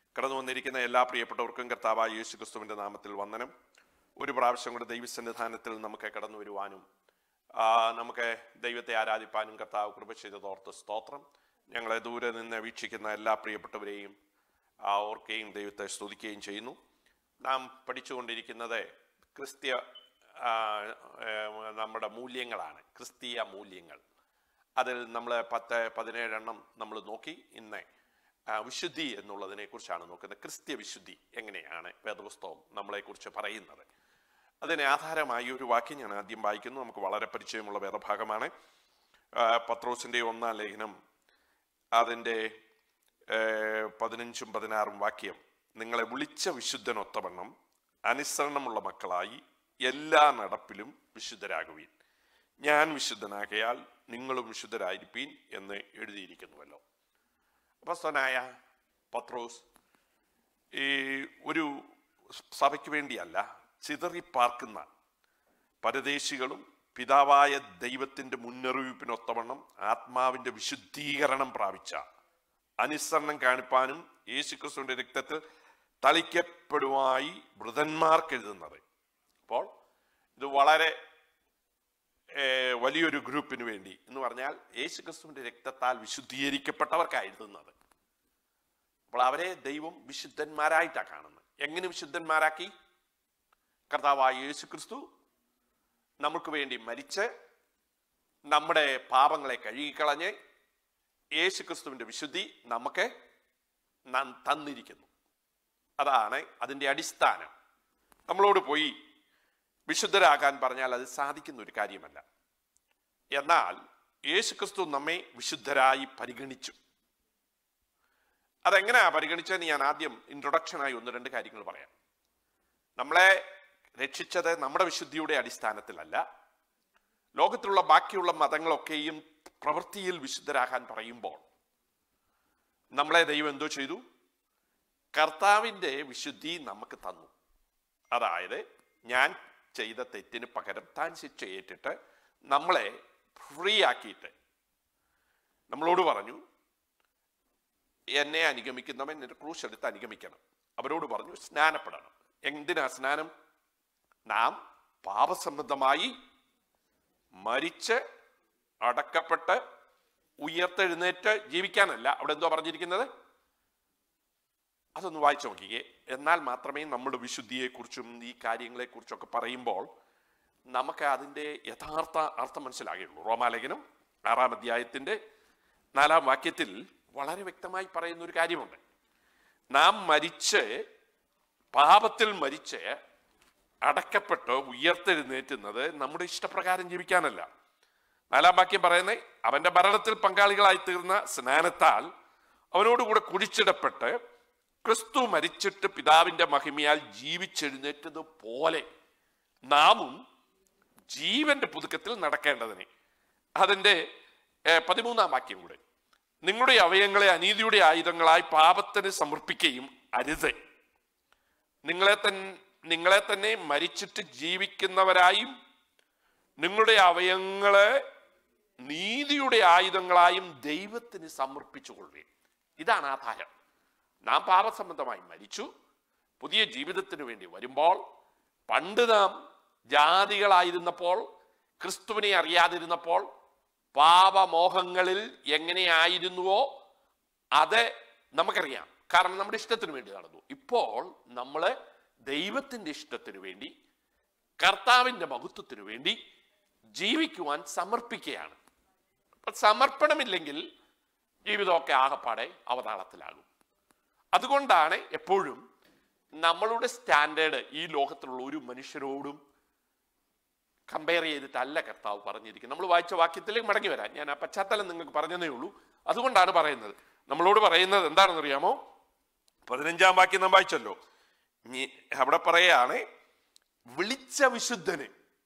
കടന്നു വന്നിരിക്കുന്ന എല്ലാ പ്രിയപ്പെട്ടവർക്കും കർത്താവായ യേശു ക്രിസ്തുവിന്റെ നാമത്തിൽ വന്ദനം ഒരു പ്രാവശ്യം കൂടെ ദൈവസന്നിധാനത്തിൽ നമുക്ക് കടന്നു വരുവാനും ആ, നമുക്ക് ദൈവത്തെ ആരാധിപ്പാനും കർത്താവ് കൃപ ചെയ്തതോർത്ത് സ്തോത്രം ഞങ്ങളെ ദൂരെ നിന്ന് വീക്ഷിക്കുന്ന എല്ലാ പ്രിയപ്പെട്ടവരെയും ആ, ഓർക്കുകയും ദൈവത്തെ സ്തുതിക്കുകയും ചെയ്യുന്നു നാം പഠിച്ചുകൊണ്ടിരിക്കുന്നത് ക്രിസ്ത്യ ആ, ഏ, നമ്മുടെ മൂല്യങ്ങളാണ് ക്രിസ്തീയ മൂല്യങ്ങൾ അതിൽ നമ്മൾ പത്ത് പതിനേഴെണ്ണം നമ്മൾ നോക്കി ഇന്ന് ആ, വിശുദ്ധി എന്നുള്ളതിനെ കുറിച്ചാണ് നോക്കുന്നത് ക്രിസ്ത്യ വിശുദ്ധി എങ്ങനെയാണ് വേദപുസ്തകം നമ്മളെക്കുറിച്ച് പറയുന്നത് അതിന് ആധാരമായി ഒരു വാക്യം ഞാൻ ആദ്യം വായിക്കുന്നു നമുക്ക് വളരെ പരിചയമുള്ള വേദഭാഗമാണ് ആ, പത്രോസിന്റെ ഒന്നാം ലേഖനം അതിൻ്റെ ഏർ, പതിനഞ്ചും പതിനാറും വാക്യം നിങ്ങളെ വിളിച്ച വിശുദ്ധനൊത്തവണ്ണം അനുസരണമുള്ള മക്കളായി എല്ലാ നടപ്പിലും വിശുദ്ധരാകുവീൻ ഞാൻ വിശുദ്ധനാകയാൽ നിങ്ങളും വിശുദ്ധരായിരിപ്പീൻ എന്ന് എഴുതിയിരിക്കുന്നുവല്ലോ അപ്പസ്തനായ പത്രോസ് ഈ ഒരു സഭയ്ക്ക് വേണ്ടിയല്ല ചിതറിപ്പാർക്കുന്ന പരദേശികളും പിതാവായ ദൈവത്തിന്റെ മുന്നറിയിപ്പിനൊത്തവണ്ണം ആത്മാവിന്റെ വിശുദ്ധീകരണം പ്രാപിച്ച അനുസരണം കാണിപ്പാനും യേശുക്രിസ്തുവിന്റെ രക്തത്തിൽ തളിക്കപ്പെടുവായി വൃതന്മാർക്ക് എഴുതുന്നത് അപ്പോൾ ഇത് വളരെ ഏർ, വലിയൊരു ഗ്രൂപ്പിന് വേണ്ടി എന്ന് പറഞ്ഞാൽ യേശുക്രിസ്തുവിന്റെ രക്തത്താൽ വിശുദ്ധീകരിക്കപ്പെട്ടവർക്കാണ് എഴുതുന്നത് അപ്പോൾ അവരെ ദൈവം വിശുദ്ധന്മാരായിട്ടാണ് കാണുന്നത് എങ്ങനെ വിശുദ്ധന്മാരാക്കി കർത്താവായ യേശു ക്രിസ്തു നമുക്ക് വേണ്ടി മരിച്ച് നമ്മുടെ പാപങ്ങളെ കഴുകിക്കളഞ്ഞ് യേശു ക്രിസ്തുവിന്റെ വിശുദ്ധി നമുക്ക് ന- തന്നിരിക്കുന്നു അതാണ് അതിൻ്റെ അടിസ്ഥാനം നമ്മളോട് പോയി വിശുദ്ധരാകാൻ പറഞ്ഞാൽ അത് സാധിക്കുന്ന ഒരു കാര്യമല്ല എന്നാൽ യേശു ക്രിസ്തു നമ്മെ വിശുദ്ധരായി പരിഗണിച്ചു അതെങ്ങനെയാ പരിഗണിച്ചതെന്ന് ഞാൻ ആദ്യം ഇൻട്രൊഡക്ഷനായി ഒന്ന് രണ്ട് കാര്യങ്ങൾ പറയാം നമ്മളെ രക്ഷിച്ചത് നമ്മുടെ വിശുദ്ധിയുടെ അടിസ്ഥാനത്തിലല്ല ലോകത്തിലുള്ള ബാക്കിയുള്ള മതങ്ങളൊക്കെയും പ്രവൃത്തിയിൽ വിശുദ്ധരാകാൻ പറയുമ്പോൾ നമ്മളെ ദൈവം എന്തോ ചെയ്തു കർത്താവിൻ്റെ വിശുദ്ധി നമുക്ക് തന്നു അതായത് ഞാൻ ചെയ്ത തെറ്റിന് പകരം താൻ ശിക്ഷ ഏറ്റിട്ട് നമ്മളെ ഫ്രീ ആക്കിയിട്ട് നമ്മളോട് പറഞ്ഞു എന്നെ അനുഗമിക്കുന്നവൻ എൻ്റെ ക്രൂശ് എടുത്ത് അനുഗമിക്കണം അവരോട് പറഞ്ഞു സ്നാനപ്പെടണം എന്തിനാ സ്നാനം നാം പാപസംബന്ധമായി മരിച്ച് അടക്കപ്പെട്ട് ഉയർത്തെഴുന്നേറ്റ് ജീവിക്കാനല്ല അവിടെ എന്തോ പറഞ്ഞിരിക്കുന്നത് അതൊന്ന് വായിച്ചു നോക്കിക്കേ എന്നാൽ മാത്രമേ നമ്മുടെ വിശുദ്ധിയെക്കുറിച്ചും ഈ കാര്യങ്ങളെക്കുറിച്ചൊക്കെ പറയുമ്പോൾ നമുക്ക് അതിൻ്റെ യഥാർത്ഥ അർത്ഥം മനസ്സിലാകുകയുള്ളൂ റോമാലേഖനം ആറാം അധ്യായത്തിൻ്റെ നാലാം വാക്യത്തിൽ വളരെ വ്യക്തമായി പറയുന്ന ഒരു കാര്യമുണ്ട് നാം മരിച്ച് പാപത്തിൽ മരിച്ച് അടക്കപ്പെട്ട് ഉയർത്തെഴുന്നേറ്റുന്നത് നമ്മുടെ ഇഷ്ടപ്രകാരം ജീവിക്കാനല്ല നാലാം വാക്യം പറയുന്നത് അവന്റെ മരണത്തിൽ പങ്കാളികളായി തീർന്ന സ്നാനത്താൽ അവനോടുകൂടെ കുഴിച്ചിടപ്പെട്ട് ക്രിസ്തു മരിച്ചിട്ട് പിതാവിന്റെ മഹിമയാൽ ജീവിച്ചെഴുന്നേറ്റത് പോലെ നാമും ജീവന്റെ പുതുക്കത്തിൽ നടക്കേണ്ടതിന് അതിന്റെ ഏർ, പതിമൂന്നാം വാക്യം കൂടെ നിങ്ങളുടെ അവയങ്ങളെ അനീതിയുടെ ആയുധങ്ങളായി പാപത്തിന് സമർപ്പിക്കുകയും അരുത് നിങ്ങളെ തൻ നിങ്ങളെ തന്നെ മരിച്ചിട്ട് ജീവിക്കുന്നവരായും നിങ്ങളുടെ അവയങ്ങളെ നീതിയുടെ ആയുധങ്ങളായും ദൈവത്തിന് സമർപ്പിച്ചുകൊള്ളുക ഇതാണ് ആധാരം നാം പാപസംബന്ധമായി മരിച്ചു പുതിയ ജീവിതത്തിന് വേണ്ടി വരുമ്പോൾ പണ്ട് നാം ജാതികളായിരുന്നപ്പോൾ ക്രിസ്തുവിനെ അറിയാതിരുന്നപ്പോൾ പാപമോഹങ്ങളിൽ എങ്ങനെയായിരുന്നുവോ അത് നമുക്കറിയാം കാരണം നമ്മുടെ ഇഷ്ടത്തിന് വേണ്ടി നടന്നു ഇപ്പോൾ നമ്മൾ ദൈവത്തിന്റെ ഇഷ്ടത്തിന് വേണ്ടി കർത്താവിന്റെ മഹത്വത്തിന് വേണ്ടി ജീവിക്കുവാൻ സമർപ്പിക്കുകയാണ് അപ്പൊ സമർപ്പണമില്ലെങ്കിൽ ജീവിതമൊക്കെ ആകപ്പാടെ അവതാളത്തിലാകും അതുകൊണ്ടാണ് എപ്പോഴും നമ്മളുടെ സ്റ്റാൻഡേർഡ് ഈ ലോകത്തിലുള്ള ഒരു മനുഷ്യരോടും കമ്പയർ ചെയ്തിട്ടല്ല കർത്താവ് പറഞ്ഞിരിക്കുന്നത് നമ്മൾ വായിച്ച വാക്യത്തിലേക്ക് മടങ്ങി വരാം ഞാൻ ആ പശ്ചാത്തലം നിങ്ങൾക്ക് പറഞ്ഞതേ ഉള്ളൂ അതുകൊണ്ടാണ് പറയുന്നത് നമ്മളോട് പറയുന്നത് എന്താണെന്ന് അറിയാമോ പതിനഞ്ചാം വാക്യം നാം വായിച്ചല്ലോ ഞി- അവിടെ പറയാണ് വിളിച്ച വിശുദ്ധന്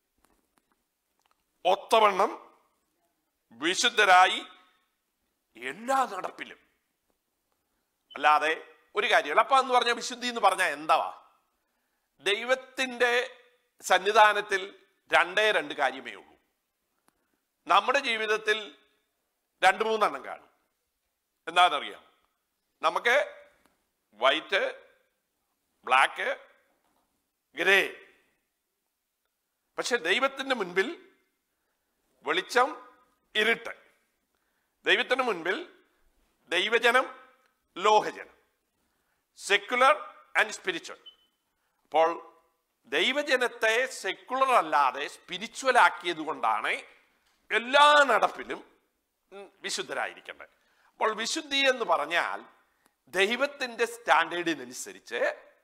ഒത്തവണ്ണം വിശുദ്ധരായി എല്ലാ നടപ്പിലും അല്ലാതെ ഒരു കാര്യം എളപ്പ എന്ന് പറഞ്ഞ വിശുദ്ധി എന്ന് പറഞ്ഞാൽ എന്താവാ ദൈവത്തിന്റെ സന്നിധാനത്തിൽ രണ്ടേ രണ്ട് കാര്യമേ ഉള്ളൂ നമ്മുടെ ജീവിതത്തിൽ രണ്ട് മൂന്നെണ്ണം കാണും എന്താണെന്നറിയാം നമുക്ക് വൈറ്റ് ബ്ലാക്ക് ഗ്രേ പക്ഷെ ദൈവത്തിന്റെ മുൻപിൽ വെളിച്ചം ഇരുട്ട് ദൈവത്തിന് മുൻപിൽ ദൈവജനം ലോഹജനം സെക്കുലർ ആൻഡ് സ്പിരിച്വൽ അപ്പോൾ ദൈവജനത്തെ സെക്കുലർ അല്ലാതെ സ്പിരിച്വൽ ആക്കിയത് കൊണ്ടാണ് എല്ലാ നടപ്പിലും ഉം, വിശുദ്ധരായിരിക്കേണ്ടത് അപ്പോൾ വിശുദ്ധി എന്ന് പറഞ്ഞാൽ ദൈവത്തിന്റെ സ്റ്റാൻഡേർഡിനനുസരിച്ച്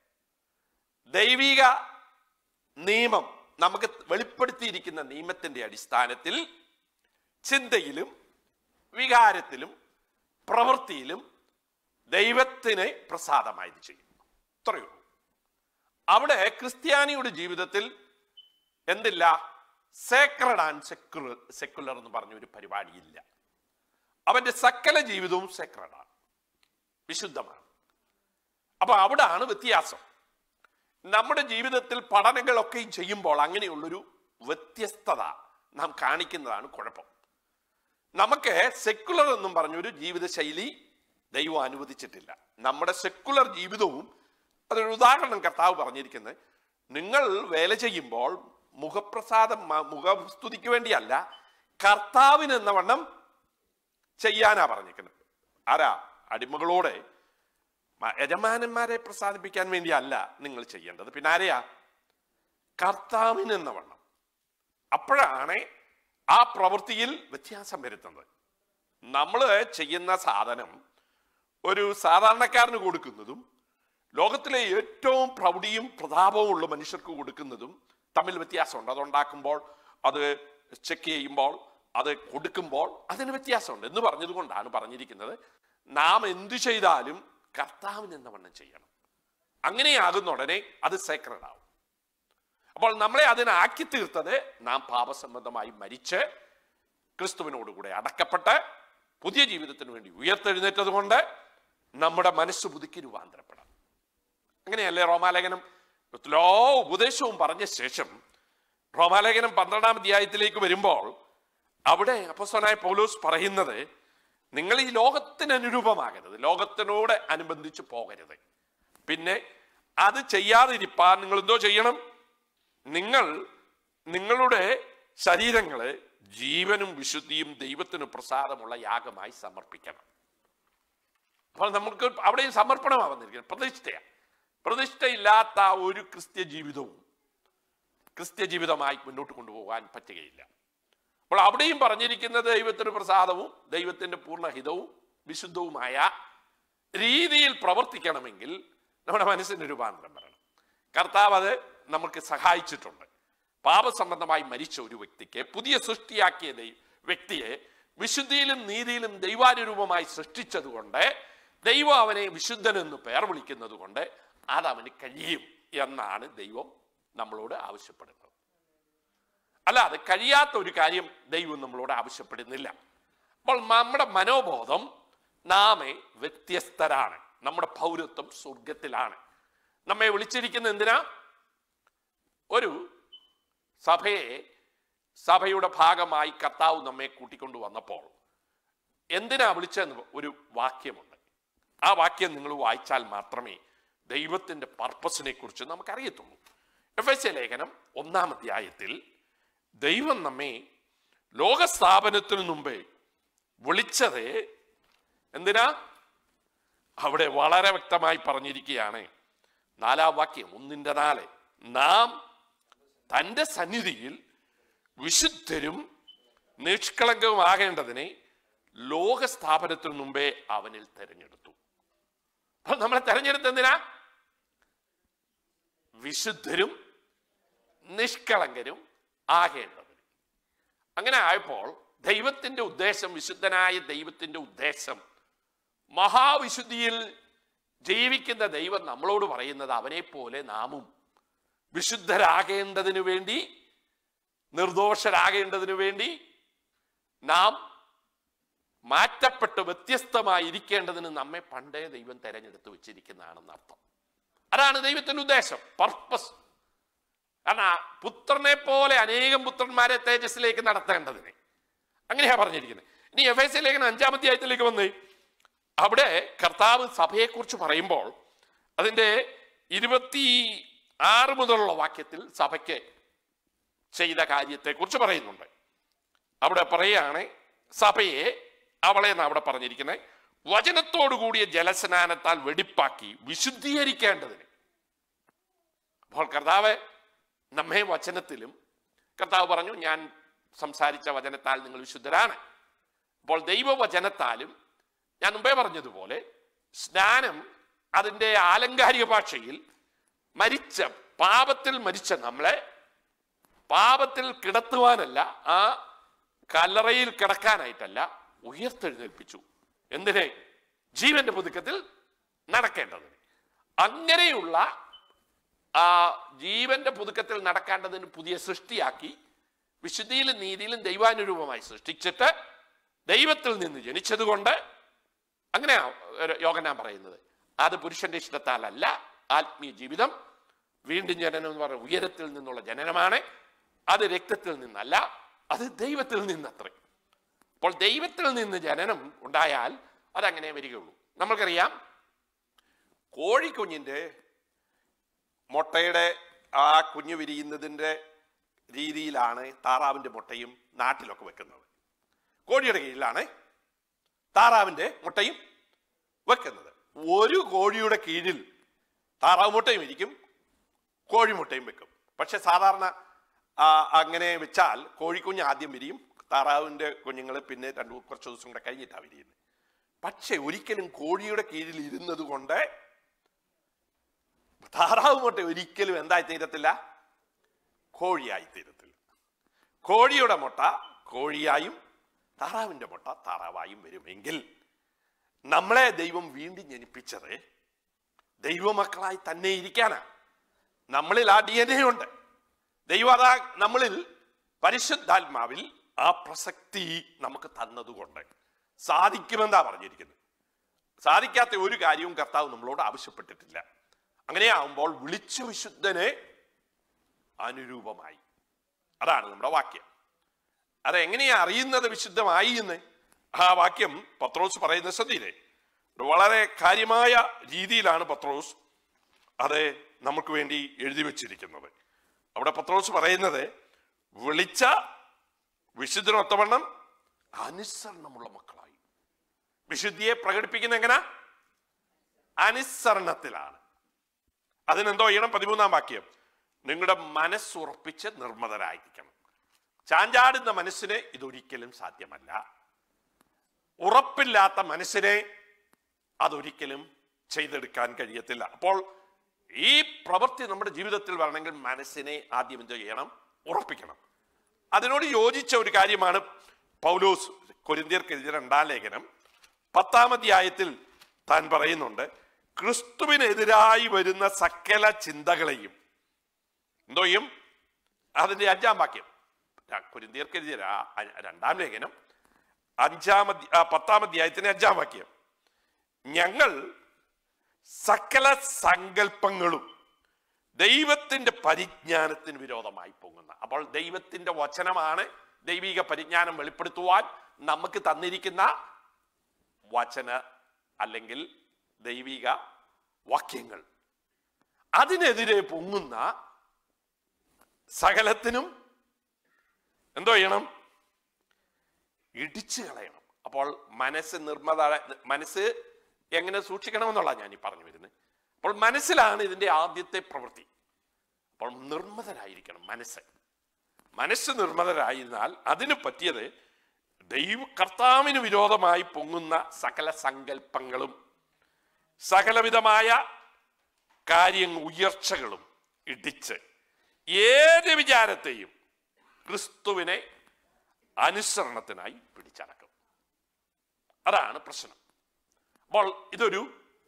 ദൈവിക നിയമം നമുക്ക് വെളിപ്പെടുത്തിയിരിക്കുന്ന നിയമത്തിന്റെ അടിസ്ഥാനത്തിൽ ചിന്തയിലും വികാരത്തിലും പ്രവൃത്തിയിലും ദൈവത്തിന് പ്രസാദമായത് ചെയ്യും ഇത്രയേ ഉള്ളൂ അവിടെ ക്രിസ്ത്യാനിയുടെ ജീവിതത്തിൽ എന്തില്ല സേക്രഡ് ആൻഡ് സെക്കുലർ സെക്കുലർ എന്ന് പറഞ്ഞ ഒരു പരിപാടിയില്ല അവന്റെ സകല ജീവിതവും സേക്രഡാണ് വിശുദ്ധമാണ് അപ്പൊ അവിടാണ് വ്യത്യാസം നമ്മുടെ ജീവിതത്തിൽ പഠനങ്ങളൊക്കെയും ചെയ്യുമ്പോൾ അങ്ങനെയുള്ളൊരു വ്യത്യസ്തത നാം കാണിക്കുന്നതാണ് കുഴപ്പം നമുക്ക് സെക്കുലർ എന്നും പറഞ്ഞൊരു ജീവിതശൈലി ദൈവം അനുവദിച്ചിട്ടില്ല നമ്മുടെ സെക്കുലർ ജീവിതവും അതൊരു ഉദാഹരണം കർത്താവ് പറഞ്ഞിരിക്കുന്നത് നിങ്ങൾ വേല ചെയ്യുമ്പോൾ മുഖപ്രസാദം മ- മുഖസ്തുതിക്ക് വേണ്ടിയല്ല കർത്താവിന് എന്ന വണ്ണം ചെയ്യാനാ പറഞ്ഞിരിക്കുന്നത് ആരാ അടിമകളോടെ മ- യജമാനന്മാരെ പ്രസാദിപ്പിക്കാൻ വേണ്ടിയല്ല നിങ്ങൾ ചെയ്യേണ്ടത് പിന്നെ ആരെയാ കർത്താവിന് എന്ന വണ്ണം അപ്പോഴാണ് ആ പ്രവൃത്തിയിൽ വ്യത്യാസം വരുത്തുന്നത് നമ്മൾ ചെയ്യുന്ന സാധനം ഒരു സാധാരണക്കാരന് കൊടുക്കുന്നതും ലോകത്തിലെ ഏറ്റവും പ്രൗഢിയും പ്രതാപവും ഉള്ള മനുഷ്യർക്ക് കൊടുക്കുന്നതും തമ്മിൽ വ്യത്യാസമുണ്ട് അതുണ്ടാക്കുമ്പോൾ അത് ചെക്ക് ചെയ്യുമ്പോൾ അത് കൊടുക്കുമ്പോൾ അതിന് വ്യത്യാസമുണ്ട് എന്ന് പറഞ്ഞതുകൊണ്ടാണ് പറഞ്ഞിരിക്കുന്നത് നാം എന്തു ചെയ്താലും കർത്താവിന് എന്ന വണ്ണം ചെയ്യണം അങ്ങനെയാകുന്ന ഉടനെ അത് സേക്രഡ് ആവും അപ്പോൾ നമ്മളെ അതിനാക്കി തീർത്തത് നാം പാപസംബന്ധമായി മരിച്ച് ക്രിസ്തുവിനോടുകൂടെ അടക്കപ്പെട്ട് പുതിയ ജീവിതത്തിന് വേണ്ടി ഉയർത്തെഴുന്നേറ്റത് കൊണ്ട് നമ്മുടെ മനസ്സ് പുതുക്കി രൂപാന്തരപ്പെടാം അങ്ങനെയല്ലേ റോമാലേഖനം ലോ ഉപദേശവും പറഞ്ഞ ശേഷം റോമാലേഖനം പന്ത്രണ്ടാം അധ്യായത്തിലേക്ക് വരുമ്പോൾ അവിടെ അപ്പസ്വനായ പൗലോസ് പറയുന്നത് നിങ്ങൾ ഈ ലോകത്തിന് അനുരൂപമാകരുത് ലോകത്തിനോട് അനുബന്ധിച്ച് പോകരുത് പിന്നെ അത് ചെയ്യാതിരിപ്പാൻ നിങ്ങൾ എന്തോ ചെയ്യണം നിങ്ങൾ നിങ്ങളുടെ ശരീരങ്ങളെ ജീവനും വിശുദ്ധിയും ദൈവത്തിന് പ്രസാദമുള്ള യാഗമായി സമർപ്പിക്കണം അപ്പോൾ നമുക്ക് അവിടെയും സമർപ്പണമാണ് വന്നിരിക്കുന്നത് പ്രതിഷ്ഠയാണ് പ്രതിഷ്ഠയില്ലാത്ത ഒരു ക്രിസ്ത്യ ജീവിതവും ക്രിസ്ത്യ ജീവിതമായി മുന്നോട്ട് കൊണ്ടുപോകാൻ പറ്റുകയില്ല അപ്പോൾ അവിടെയും പറഞ്ഞിരിക്കുന്നത് ദൈവത്തിന് പ്രസാദവും ദൈവത്തിന്റെ പൂർണ്ണഹിതവും വിശുദ്ധവുമായ രീതിയിൽ പ്രവർത്തിക്കണമെങ്കിൽ നമ്മുടെ മനസ്സിന് രൂപാന്തരം വരണം കർത്താവ് അത് നമുക്ക് സഹായിച്ചിട്ടുണ്ട് പാപസംബന്ധമായി മരിച്ച ഒരു വ്യക്തിക്ക് പുതിയ സൃഷ്ടിയാക്കിയ ദൈ- വ്യക്തിയെ വിശുദ്ധിയിലും നീതിയിലും ദൈവാനുരൂപമായി സൃഷ്ടിച്ചതുകൊണ്ട് ദൈവം അവനെ വിശുദ്ധനെന്ന് പേർ വിളിക്കുന്നത് കൊണ്ട് അതവന് കഴിയും എന്നാണ് ദൈവം നമ്മളോട് ആവശ്യപ്പെടുന്നത് അല്ലാതെ കഴിയാത്ത ഒരു കാര്യം ദൈവം നമ്മളോട് ആവശ്യപ്പെടുന്നില്ല അപ്പോൾ നമ്മുടെ മനോബോധം നാമെ വ്യത്യസ്തരാണ് നമ്മുടെ പൗരത്വം സ്വർഗത്തിലാണ് നമ്മെ വിളിച്ചിരിക്കുന്ന എന്തിനാ ഒരു സഭയെ സഭയുടെ ഭാഗമായി കർത്താവ് നമ്മെ കൂട്ടിക്കൊണ്ടു വന്നപ്പോൾ എന്തിനാ വിളിച്ചെന്ന് ഒരു വാക്യമുണ്ട് ആ വാക്യം നിങ്ങൾ വായിച്ചാൽ മാത്രമേ ദൈവത്തിന്റെ പർപ്പസിനെ കുറിച്ച് നമുക്കറിയത്തുള്ളൂ എഫ് എസ് എ ലേഖനം ഒന്നാം അധ്യായത്തിൽ ദൈവം നമ്മെ ലോകസ്ഥാപനത്തിനു മുമ്പേ വിളിച്ചത് എന്തിനാ അവിടെ വളരെ വ്യക്തമായി പറഞ്ഞിരിക്കുകയാണ് നാലാം വാക്യം ഒന്നിന്റെ നാല് നാം തന്റെ സന്നിധിയിൽ വിശുദ്ധരും നിഷ്കളങ്കവുമാകേണ്ടതിനെ ലോകസ്ഥാപനത്തിനു മുമ്പേ അവനിൽ തെരഞ്ഞെടുത്തു അപ്പോൾ നമ്മളെ തെരഞ്ഞെടുത്ത് എന്തിനാ വിശുദ്ധരും നിഷ്കളങ്കരും ആകേണ്ടതിന് അങ്ങനെ ആയപ്പോൾ ദൈവത്തിന്റെ ഉദ്ദേശം വിശുദ്ധനായ ദൈവത്തിന്റെ ഉദ്ദേശം മഹാവിശുദ്ധിയിൽ ജീവിക്കുന്ന ദൈവം നമ്മളോട് പറയുന്നത് അവനെ പോലെ നാമും വിശുദ്ധരാകേണ്ടതിനു വേണ്ടി നിർദോഷരാകേണ്ടതിനു വേണ്ടി നാം മാറ്റപ്പെട്ട് വ്യത്യസ്തമായിരിക്കേണ്ടതിന് നമ്മെ പണ്ടേ ദൈവം തെരഞ്ഞെടുത്ത് വെച്ചിരിക്കുന്നതാണെന്ന് അർത്ഥം അതാണ് ദൈവത്തിന്റെ ഉദ്ദേശം പർപ്പസ് കാരണം ആ പുത്രനെ പോലെ അനേകം പുത്രന്മാരെ തേജസ്സിലേക്ക് നടത്തേണ്ടതിന് അങ്ങനെയാ പറഞ്ഞിരിക്കുന്നത് ഇനി എഫ് എസ് ലേഖനം അഞ്ചാം അധ്യായത്തിലേക്ക് വന്നേ അവിടെ കർത്താവ് സഭയെക്കുറിച്ച് പറയുമ്പോൾ അതിൻ്റെ ഇരുപത്തി ആറ് മുതലുള്ള വാക്യത്തിൽ സഭയ്ക്ക് ചെയ്ത കാര്യത്തെക്കുറിച്ച് പറയുന്നുണ്ട് അവിടെ പറയുകയാണ് സഭയെ അവളെ എന്നാ അവിടെ പറഞ്ഞിരിക്കുന്നത് വചനത്തോടു കൂടിയ ജലസ്നാനത്താൽ വെടിപ്പാക്കി വിശുദ്ധീകരിക്കേണ്ടതിന് അപ്പോൾ കർത്താവ് നമ്മെ വചനത്തിലും കർത്താവ് പറഞ്ഞു ഞാൻ സംസാരിച്ച വചനത്താൽ നിങ്ങൾ വിശുദ്ധരാണ് അപ്പോൾ ദൈവവചനത്താലും ഞാൻ മുമ്പേ പറഞ്ഞതുപോലെ സ്നാനം അതിൻ്റെ ആലങ്കാരിക ഭാഷയിൽ മരിച്ച പാപത്തിൽ മരിച്ച നമ്മളെ പാപത്തിൽ കിടത്തുവാനല്ല ആ കല്ലറയിൽ കിടക്കാനായിട്ടല്ല ഉയർത്തെഴുന്നേൽപ്പിച്ചു എന്തിനെ ജീവന്റെ പുതുക്കത്തിൽ നടക്കേണ്ടതിന് അങ്ങനെയുള്ള ആ ജീവന്റെ പുതുക്കത്തിൽ നടക്കേണ്ടതിന് പുതിയ സൃഷ്ടിയാക്കി വിശുദ്ധിയിലും നീതിയിലും ദൈവാനുരൂപമായി സൃഷ്ടിച്ചിട്ട് ദൈവത്തിൽ നിന്ന് ജനിച്ചതുകൊണ്ട് അങ്ങനെയാ യോഗനാൻ പറയുന്നത് അത് പുരുഷന്റെ ഇഷ്ടത്താലല്ല ആത്മീയ ജീവിതം വീണ്ടും ജനനം എന്ന് പറയുന്നത് ഉയരത്തിൽ നിന്നുള്ള ജനനമാണ് അത് രക്തത്തിൽ നിന്നല്ല അത് ദൈവത്തിൽ നിന്നത്രേ അപ്പോൾ ദൈവത്തിൽ നിന്ന് ജനനം ഉണ്ടായാൽ അതങ്ങനെ വരികയുള്ളൂ നമ്മൾക്കറിയാം കോഴിക്കുഞ്ഞിൻ്റെ മുട്ടയുടെ ആ കുഞ്ഞ് വിരിയുന്നതിൻ്റെ രീതിയിലാണ് താറാവിൻ്റെ മുട്ടയും നാട്ടിലൊക്കെ വെക്കുന്നത് കോഴിയുടെ കീഴിലാണ് താറാവിൻ്റെ മുട്ടയും വെക്കുന്നത് ഒരു കോഴിയുടെ കീഴിൽ താറാവ് മുട്ടയും ഇരിക്കും കോഴിമുട്ടയും വെക്കും പക്ഷെ സാധാരണ ആ, അങ്ങനെ വെച്ചാൽ കോഴിക്കുഞ്ഞ് ആദ്യം വിരിയും താറാവിൻ്റെ കുഞ്ഞുങ്ങൾ പിന്നെ രണ്ടു കുറച്ച് ദിവസം കൂടെ കഴിഞ്ഞിട്ടാണ് വിരിയുന്നത് പക്ഷെ ഒരിക്കലും കോഴിയുടെ കീഴിൽ ഇരുന്നത് കൊണ്ട് താറാവ് മുട്ട ഒരിക്കലും എന്തായി തീരത്തില്ല കോഴിയായി തീരത്തില്ല കോഴിയുടെ മുട്ട കോഴിയായും താറാവിന്റെ മുട്ട താറാവായും വരുമെങ്കിൽ നമ്മളെ ദൈവം വീണ്ടും ജനിപ്പിച്ചത് ദൈവമക്കളായി തന്നെ ഇരിക്കാനാ നമ്മളിൽ ആ ഡി എൻ എ ഉണ്ട് ദൈവം അതാ നമ്മളിൽ പരിശുദ്ധാത്മാവിൽ ആ പ്രസക്തി നമുക്ക് തന്നതുകൊണ്ട് സാധിക്കുമെന്നാ പറഞ്ഞിരിക്കുന്നത് സാധിക്കാത്ത ഒരു കാര്യവും കർത്താവ് നമ്മളോട് ആവശ്യപ്പെട്ടിട്ടില്ല അങ്ങനെയാവുമ്പോൾ വിളിച്ച വിശുദ്ധനെ അനുരൂപമായി അതാണ് നമ്മുടെ വാക്യം അതെങ്ങനെയാ അറിയുന്നത് വിശുദ്ധമായി എന്ന് ആ വാക്യം പത്രോസ് പറയുന്ന ശ്രദ്ധയിലെ വളരെ കാര്യമായ രീതിയിലാണ് പത്രോസ് അത് നമുക്ക് വേണ്ടി എഴുതി വച്ചിരിക്കുന്നത് അവിടെ പത്രോസ് പറയുന്നത് വിളിച്ച വിശുദ്ധനൊത്തവണ്ണം അനുസരണമുള്ള മക്കളായി വിശുദ്ധിയെ പ്രകടിപ്പിക്കുന്ന എങ്ങനെ അനുസരണത്തിലാണ് അതിനെന്തോ ചെയ്യണം പതിമൂന്നാം വാക്യം നിങ്ങളുടെ മനസ്സുറപ്പിച്ച് നിർമ്മതരായിരിക്കണം ചാഞ്ചാടുന്ന മനസ്സിന് ഇതൊരിക്കലും സാധ്യമല്ല ഉറപ്പില്ലാത്ത മനസ്സിനെ അതൊരിക്കലും ചെയ്തെടുക്കാൻ കഴിയത്തില്ല അപ്പോൾ ഈ പ്രവൃത്തി നമ്മുടെ ജീവിതത്തിൽ വരണമെങ്കിൽ മനസ്സിനെ ആദ്യം എന്ത് ചെയ്യണം ഉറപ്പിക്കണം അതിനോട് യോജിച്ച ഒരു കാര്യമാണ് പൗലോസ് കൊരിന്തിയർക്ക് എഴുതിയ രണ്ടാം ലേഖനം പത്താം അധ്യായത്തിൽ താൻ പറയുന്നുണ്ട് ക്രിസ്തുവിനെതിരായി വരുന്ന സകല ചിന്തകളെയും എന്തോ ചെയ്യും അതിന്റെ അഞ്ചാം വാക്യം ര- കൊരിന്തിയർക്ക് എഴുതിയ ര- അ- രണ്ടാം ലേഖനം അഞ്ചാം അധ്യ- ആ, പത്താം അധ്യായത്തിന്റെ അഞ്ചാം വാക്യം ഞങ്ങൾ സകല സങ്കല്പങ്ങളും ദൈവത്തിന്റെ പരിജ്ഞാനത്തിന് വിരോധമായി പൊങ്ങുന്ന അപ്പോൾ ദൈവത്തിന്റെ വചനമാണ് ദൈവിക പരിജ്ഞാനം വെളിപ്പെടുത്തുവാൻ നമുക്ക് തന്നിരിക്കുന്ന വചന അല്ലെങ്കിൽ ദൈവിക വാക്യങ്ങൾ അതിനെതിരെ പൊങ്ങുന്ന സകലത്തിനും എന്തോ ചെയ്യണം ഇടിച്ചു കളയണം അപ്പോൾ മനസ്സ് നിർമ്മത മനസ്സ് എങ്ങനെ സൂക്ഷിക്കണമെന്നുള്ള ഞാൻ ഈ പറഞ്ഞു വരുന്നത് അപ്പോൾ മനസ്സിലാണ് ഇതിന്റെ ആദ്യത്തെ പ്രവൃത്തി അപ്പോൾ നിർമ്മതരായിരിക്കണം മനസ്സ് മനസ്സ് നിർമ്മതരായിരുന്നാൽ അതിന് പറ്റിയത് ദൈവ കർത്താവിന് വിരോധമായി പൊങ്ങുന്ന സകല സങ്കല്പങ്ങളും സകലവിധമായ കാര്യ ഉയർച്ചകളും ഇടിച്ച് ഏത് വിചാരത്തെയും ക്രിസ്തുവിനെ അനുസരണത്തിനായി പിടിച്ചടക്കും അതാണ് പ്രശ്നം അപ്പോൾ ഇതൊരു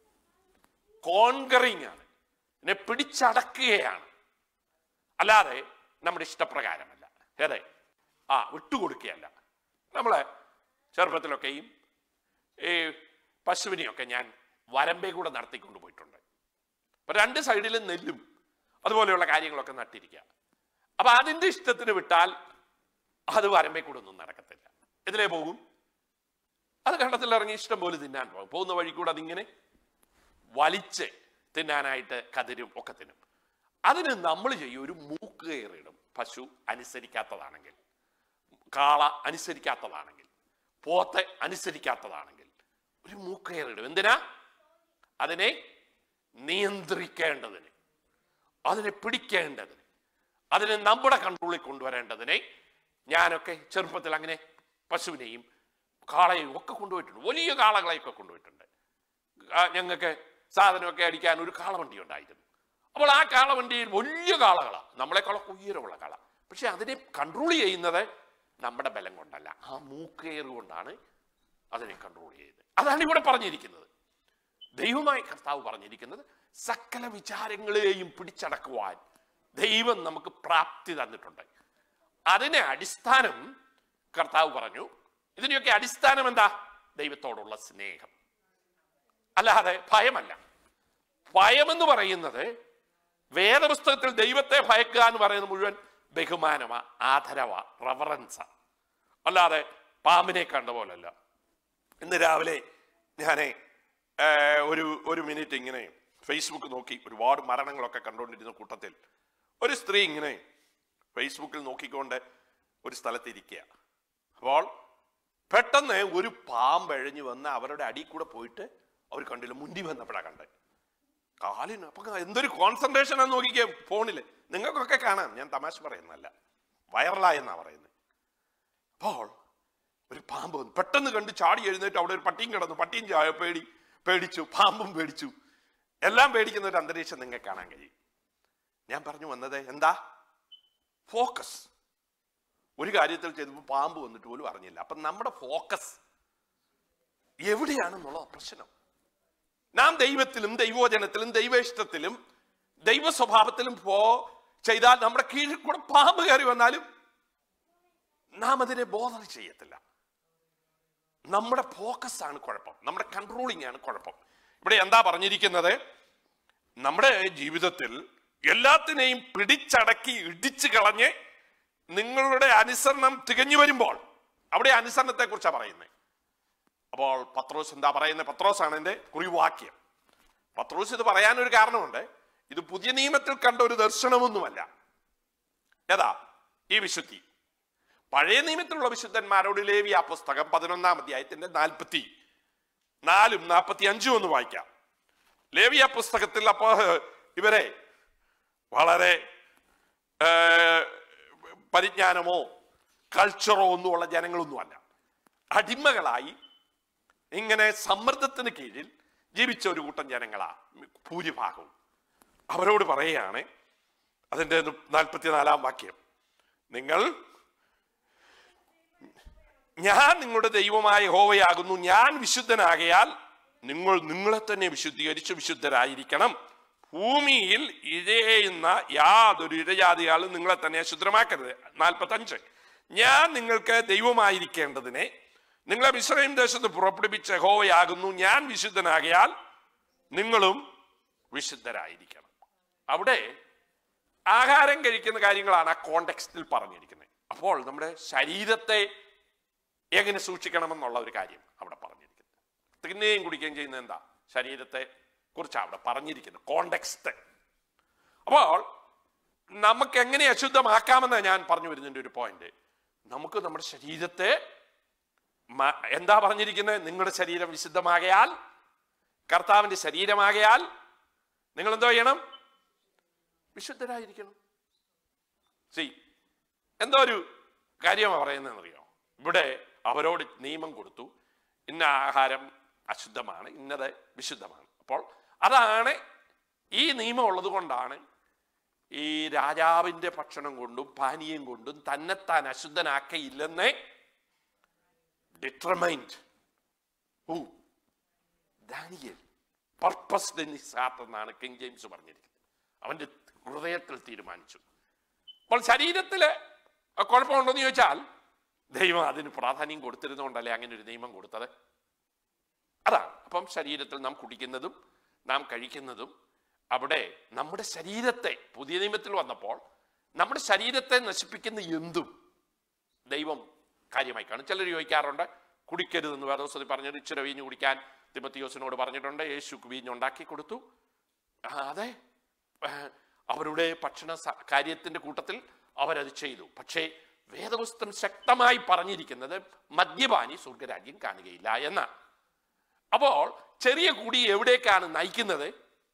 കോൺകറിങ് ആണ് ഇതിനെ പിടിച്ചടക്കുകയാണ് അല്ലാതെ നമ്മുടെ ഇഷ്ടപ്രകാരമല്ല ഏതെ ആ വിട്ടുകൊടുക്കുകയല്ല നമ്മളെ ചെറുപ്പത്തിലൊക്കെയും ഈ പശുവിനെയൊക്കെ ഞാൻ വരമ്പേ കൂടെ നടത്തിക്കൊണ്ട് പോയിട്ടുണ്ട് അപ്പൊ രണ്ട് സൈഡിലും നെല്ലും അതുപോലെയുള്ള കാര്യങ്ങളൊക്കെ നട്ടിരിക്കുക അപ്പൊ അതിന്റെ ഇഷ്ടത്തിന് വിട്ടാൽ അത് വരമ്പേ കൂടെ ഒന്നും നടക്കത്തില്ല ഇതിലേ പോകും അത് കണ്ടത്തിൽ ഇറങ്ങി ഇഷ്ടം പോലെ തിന്നാൻ പോകും പോകുന്ന വഴി കൂടെ അതിങ്ങനെ വലിച്ച് തിന്നാനായിട്ട് കതിരും ഒക്കെ തിന്നും അതിന് നമ്മൾ ചെയ്യും ഒരു മൂക്ക് കയറിയിടും പശു അനുസരിക്കാത്തതാണെങ്കിൽ കാള അനുസരിക്കാത്തതാണെങ്കിൽ പോത്തെ അനുസരിക്കാത്തതാണെങ്കിൽ ഒരു മൂക്ക് കയറിയിടും എന്തിനാ അതിനെ നിയന്ത്രിക്കേണ്ടതിന് അതിനെ പിടിക്കേണ്ടതിന് അതിനെ നമ്മുടെ കൺട്രോളിൽ കൊണ്ടുവരേണ്ടതിനെ ഞാനൊക്കെ ചെറുപ്പത്തിൽ അങ്ങനെ പശുവിനെയും കാളയും ഒക്കെ കൊണ്ടുപോയിട്ടുണ്ട് വലിയ കാളകളെയൊക്കെ കൊണ്ടുപോയിട്ടുണ്ട് ആ, ഞങ്ങൾക്ക് സാധനമൊക്കെ അടിക്കാൻ ഒരു കാളവണ്ടി ഉണ്ടായിരുന്നു അപ്പോൾ ആ കാളവണ്ടിയിൽ വലിയ കാളകളാണ് നമ്മളെക്കാളൊക്കെ ഉയരമുള്ള കാള പക്ഷെ അതിനെ കൺട്രോൾ ചെയ്യുന്നത് നമ്മുടെ ബലം കൊണ്ടല്ല ആ മൂക്കേറ് കൊണ്ടാണ് അതിനെ കൺട്രോൾ ചെയ്യുന്നത് അതാണ് ഇവിടെ പറഞ്ഞിരിക്കുന്നത് ദൈവമായി കർത്താവ് പറഞ്ഞിരിക്കുന്നത് സകല വിചാരങ്ങളെയും പിടിച്ചടക്കുവാൻ ദൈവം നമുക്ക് പ്രാപ്തി തന്നിട്ടുണ്ട് അതിനെ അടിസ്ഥാനം കർത്താവ് പറഞ്ഞു ഇതിനെയൊക്കെ അടിസ്ഥാനം എന്താ ദൈവത്തോടുള്ള സ്നേഹം അല്ലാതെ ഭയമല്ല ഭയമെന്ന് പറയുന്നത് വേദപുസ്തകത്തിൽ ദൈവത്തെ ഭയക്കുക എന്ന് പറയുന്നത് മുഴുവൻ ബഹുമാനമാ ആദരവ റവറൻസ അല്ലാതെ പാമ്പിനെ കണ്ട പോലല്ല ഇന്ന് രാവിലെ ഞാൻ ഒരു ഒരു മിനിറ്റ് ഇങ്ങനെ ഫേസ്ബുക്ക് നോക്കി ഒരുപാട് മരണങ്ങളൊക്കെ കണ്ടുകൊണ്ടിരുന്ന കൂട്ടത്തിൽ ഒരു സ്ത്രീ ഇങ്ങനെ ഫേസ്ബുക്കിൽ നോക്കിക്കൊണ്ട് ഒരു സ്ഥലത്ത് ഇരിക്കുക അപ്പോൾ പെട്ടെന്ന് ഒരു പാമ്പ് എഴഞ്ഞു വന്ന് അവരുടെ അടിയിൽ കൂടെ പോയിട്ട് അവർ കണ്ടില്ല മുന്തി വന്നപ്പോഴാണ് കണ്ടത് കാലിന് അപ്പൊ എന്തൊരു കോൺസെൻട്രേഷൻ ആണെന്ന് നോക്കിക്കേ ഫോണില് നിങ്ങൾക്കൊക്കെ കാണാം ഞാൻ തമാശ പറയുന്നല്ല വൈറലായെന്നാ പറയുന്നത് അപ്പോൾ ഒരു പാമ്പ് വന്നു പെട്ടെന്ന് കണ്ട് ചാടി എഴുന്നേറ്റ് അവിടെ ഒരു പട്ടിയും കിടന്നു പട്ടിയും ചായ പേടി പേടിച്ചു പാമ്പും പേടിച്ചു എല്ലാം പേടിക്കുന്ന ഒരു അന്തരീക്ഷം നിങ്ങൾക്ക് കാണാൻ കഴിയും ഞാൻ പറഞ്ഞു വന്നത് എന്താ ഫോക്കസ് ഒരു കാര്യത്തിൽ ചെയ്തപ്പോൾ പാമ്പ് വന്നിട്ട് പോലും അറിഞ്ഞില്ല അപ്പൊ നമ്മുടെ ഫോക്കസ് എവിടെയാണെന്നുള്ള പ്രശ്നം നാം ദൈവത്തിലും ദൈവോചനത്തിലും ദൈവേഷ്ടത്തിലും ദൈവ സ്വഭാവത്തിലും പോ ചെയ്താൽ നമ്മുടെ കീഴിൽ കൂടെ പാമ്പ് കയറി വന്നാലും നാം അതിനെ ബോധന ചെയ്യത്തില്ല നമ്മുടെ ഫോക്കസ് ആണ് കുഴപ്പം നമ്മുടെ കൺട്രോളിംഗ് ആണ് കുഴപ്പം ഇവിടെ എന്താ പറഞ്ഞിരിക്കുന്നത് നമ്മുടെ ജീവിതത്തിൽ എല്ലാത്തിനെയും പിടിച്ചടക്കി ഇടിച്ചു കളഞ്ഞ് നിങ്ങളുടെ അനുസരണം തികഞ്ഞു വരുമ്പോൾ അവിടെ അനുസരണത്തെ കുറിച്ചാണ് പറയുന്നത് അപ്പോൾ പത്രോസ് എന്താ പറയുന്നത് പത്രോസാണ് എൻ്റെ കുറിവാക്യം പത്രോസ് ഇത് പറയാനൊരു കാരണമുണ്ട് ഇത് പുതിയ നിയമത്തിൽ കണ്ട ഒരു ദർശനമൊന്നുമല്ല ഏതാ ഈ വിശുദ്ധി പഴയ നിയമത്തിലുള്ള വിശുദ്ധന്മാരോട് ലേവി ആ പുസ്തകം പതിനൊന്നാം അധ്യായത്തിന്റെ നാൽപ്പത്തി നാലും നാൽപ്പത്തി അഞ്ചും ഒന്ന് വായിക്കാം ലേവി ആ പുസ്തകത്തിൽ അപ്പോ ഇവരെ വളരെ ഏ, പരിജ്ഞാനമോ കൾച്ചറോ ഒന്നുമുള്ള ജനങ്ങളൊന്നുമല്ല അടിമകളായി ഇങ്ങനെ സമ്മർദ്ദത്തിന് കീഴിൽ ജീവിച്ച ഒരു കൂട്ടം ജനങ്ങളാ ഭൂരിഭാഗവും അവരോട് പറയുകയാണ് അതിൻ്റെ നാൽപ്പത്തിനാലാം വാക്യം നിങ്ങൾ ഞാൻ നിങ്ങളുടെ ദൈവമായ ഹോവയാകുന്നു ഞാൻ വിശുദ്ധനാകയാൽ നിങ്ങൾ നിങ്ങളെ തന്നെ വിശുദ്ധീകരിച്ച് വിശുദ്ധരായിരിക്കണം ഭൂമിയിൽ ഇഴയുന്ന യാതൊരു ഇഴജാതിയാളും നിങ്ങളെ തന്നെ അശുദ്ധമാക്കരുത് നാൽപ്പത്തി അഞ്ച് ഞാൻ നിങ്ങൾക്ക് ദൈവമായിരിക്കേണ്ടതിനെ നിങ്ങളെ മിശ്രയും ദേശത്ത് പുറപ്പെടുവിച്ച ഹോവയാകുന്നു ഞാൻ വിശുദ്ധനാകയാൽ നിങ്ങളും വിശുദ്ധരായിരിക്കണം അവിടെ ആഹാരം കഴിക്കുന്ന കാര്യങ്ങളാണ് ആ കോണ്ടെക്സ്റ്റിൽ പറഞ്ഞിരിക്കുന്നത് അപ്പോൾ നമ്മുടെ ശരീരത്തെ എങ്ങനെ സൂക്ഷിക്കണമെന്നുള്ള ഒരു കാര്യം അവിടെ പറഞ്ഞിരിക്കുന്നത് തിന്നുകയും കുടിക്കുകയും ചെയ്യുന്നത് എന്താ ശരീരത്തെ കുറിച്ചാണ് അവിടെ പറഞ്ഞിരിക്കുന്നത് കോണ്ടെക്സ്റ്റ് അപ്പോൾ നമുക്ക് എങ്ങനെ അശുദ്ധമാക്കാമെന്ന് ഞാൻ പറഞ്ഞു വരുന്നതിൻ്റെ ഒരു പോയിന്റ് നമുക്ക് നമ്മുടെ ശരീരത്തെ മ- എന്താ പറഞ്ഞിരിക്കുന്നത് നിങ്ങളുടെ ശരീരം വിശുദ്ധമാകയാൽ കർത്താവിന്റെ ശരീരമാകയാൽ നിങ്ങൾ എന്തോ ചെയ്യണം വിശുദ്ധരായിരിക്കണം സി എന്തോ ഒരു കാര്യമാണ് പറയുന്നതെന്നറിയോ ഇവിടെ അവരോട് നിയമം കൊടുത്തു ഇന്ന ആഹാരം അശുദ്ധമാണ് ഇന്നത് വിശുദ്ധമാണ് അപ്പോൾ അതാണ് ഈ നിയമം ഉള്ളത് കൊണ്ടാണ് ഈ രാജാവിന്റെ ഭക്ഷണം കൊണ്ടും പാനീയം കൊണ്ടും തന്നെത്താൻ അശുദ്ധനാക്കയില്ലെന്ന് ഡിറ്റർമൈൻഡ് ഹൂ ദാനിയൽ പർപ്പസ് എന്നാണ് കിങ് ജെയിംസ് പറഞ്ഞിരിക്കുന്നത് അവന്റെ ഹൃദയത്തിൽ തീരുമാനിച്ചു അപ്പോൾ ശരീരത്തില് കുഴപ്പമുണ്ടോ എന്ന് ചോദിച്ചാൽ ദൈവം അതിന് പ്രാധാന്യം കൊടുത്തിരുന്നുകൊണ്ടല്ലേ അങ്ങനെ ഒരു നിയമം കൊടുത്തത് അതാണ് അപ്പം ശരീരത്തിൽ നാം കുടിക്കുന്നതും നാം കഴിക്കുന്നതും അവിടെ നമ്മുടെ ശരീരത്തെ പുതിയ നിയമത്തിൽ വന്നപ്പോൾ നമ്മുടെ ശരീരത്തെ നശിപ്പിക്കുന്ന എന്തും ദൈവം കാര്യമായി കാണും ചിലർ ചോദിക്കാറുണ്ട് കുടിക്കരുതെന്ന് വേദോസതി പറഞ്ഞത് ഇച്ചിരി വീഞ്ഞ് കുടിക്കാൻ തിമത്തിയോസിനോട് പറഞ്ഞിട്ടുണ്ട് യേശു വീഞ്ഞ് ഉണ്ടാക്കി കൊടുത്തു ആ, അതെ ഏഹ്, അവരുടെ ഭക്ഷണ സ- കാര്യത്തിന്റെ കൂട്ടത്തിൽ അവരത് ചെയ്തു പക്ഷേ വേദപുസ്തകം ശക്തമായി പറഞ്ഞിരിക്കുന്നത് മദ്യപാനി സ്വർഗരാജ്യം കാണുകയില്ല എന്നാണ് അപ്പോൾ ചെറിയ കുടി എവിടേക്കാണ് നയിക്കുന്നത്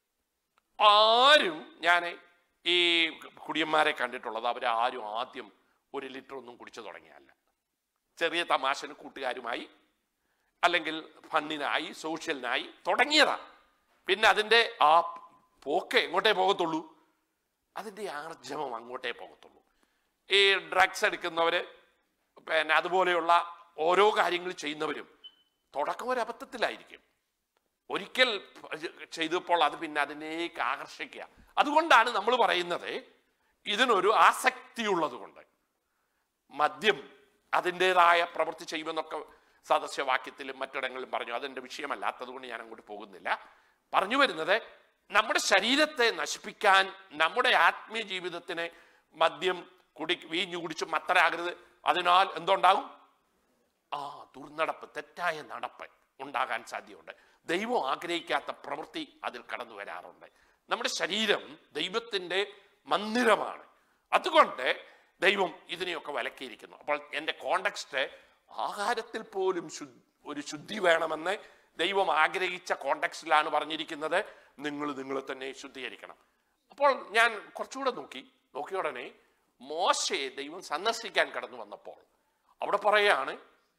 ആരും ഞാൻ ഈ കുടിയന്മാരെ കണ്ടിട്ടുള്ളത് അവരാരും ആദ്യം ഒരു ലിറ്റർ ഒന്നും കുടിച്ചു തുടങ്ങിയല്ല ചെറിയ തമാശന് കൂട്ടുകാരുമായി അല്ലെങ്കിൽ ഫണ്ണിനായി സോഷ്യലിനായി തുടങ്ങിയതാ പിന്നെ അതിൻ്റെ ആ പോക്ക് എങ്ങോട്ടേ പോകത്തുള്ളൂ അതിൻ്റെ ആർജവം അങ്ങോട്ടേ പോകത്തുള്ളൂ ഈ ഡ്രഗ്സ് എടുക്കുന്നവര് പിന്നെ അതുപോലെയുള്ള ഓരോ കാര്യങ്ങൾ ചെയ്യുന്നവരും തുടക്കം ഒരു അബദ്ധത്തിലായിരിക്കും ഒരിക്കൽ ചെയ്തപ്പോൾ അത് പിന്നെ അതിനേക്ക് ആകർഷിക്കുക അതുകൊണ്ടാണ് നമ്മൾ പറയുന്നത് ഇതിനൊരു ആസക്തിയുള്ളത് കൊണ്ട് മദ്യം അതിൻ്റെതായ പ്രവൃത്തി ചെയ്യുമെന്നൊക്കെ സദസ്യവാക്യത്തിലും മറ്റിടങ്ങളിലും പറഞ്ഞു അതെന്റെ വിഷയമല്ലാത്തത് കൊണ്ട് ഞാൻ അങ്ങോട്ട് പോകുന്നില്ല പറഞ്ഞു വരുന്നത് നമ്മുടെ ശരീരത്തെ നശിപ്പിക്കാൻ നമ്മുടെ ആത്മീയ ജീവിതത്തിനെ മദ്യം കുടി വീഞ്ഞു കുടിച്ച് മത്തരാകരുത് അതിനാൽ എന്തുണ്ടാകും ആ ദുർനടപ്പ് തെറ്റായ നടപ്പ് ഉണ്ടാകാൻ സാധ്യതയുണ്ട് ദൈവം ആഗ്രഹിക്കാത്ത പ്രവൃത്തി അതിൽ കടന്നു വരാറുണ്ട് നമ്മുടെ ശരീരം ദൈവത്തിൻ്റെ മന്ദിരമാണ് അതുകൊണ്ട് ദൈവം ഇതിനെയൊക്കെ വിലക്കിയിരിക്കുന്നു അപ്പോൾ എൻ്റെ കോണ്ടക്സ്റ്റ് ആഹാരത്തിൽ പോലും ശു- ഒരു ശുദ്ധി വേണമെന്ന് ദൈവം ആഗ്രഹിച്ച കോണ്ടക്സ്റ്റിലാണ് പറഞ്ഞിരിക്കുന്നത് നിങ്ങൾ നിങ്ങളെ തന്നെ ശുദ്ധീകരിക്കണം അപ്പോൾ ഞാൻ കുറച്ചുകൂടെ നോക്കി നോക്കിയ ഉടനെ മോശയെ ദൈവം സന്ദർശിക്കാൻ കടന്നു വന്നപ്പോൾ അവിടെ പറയാണ്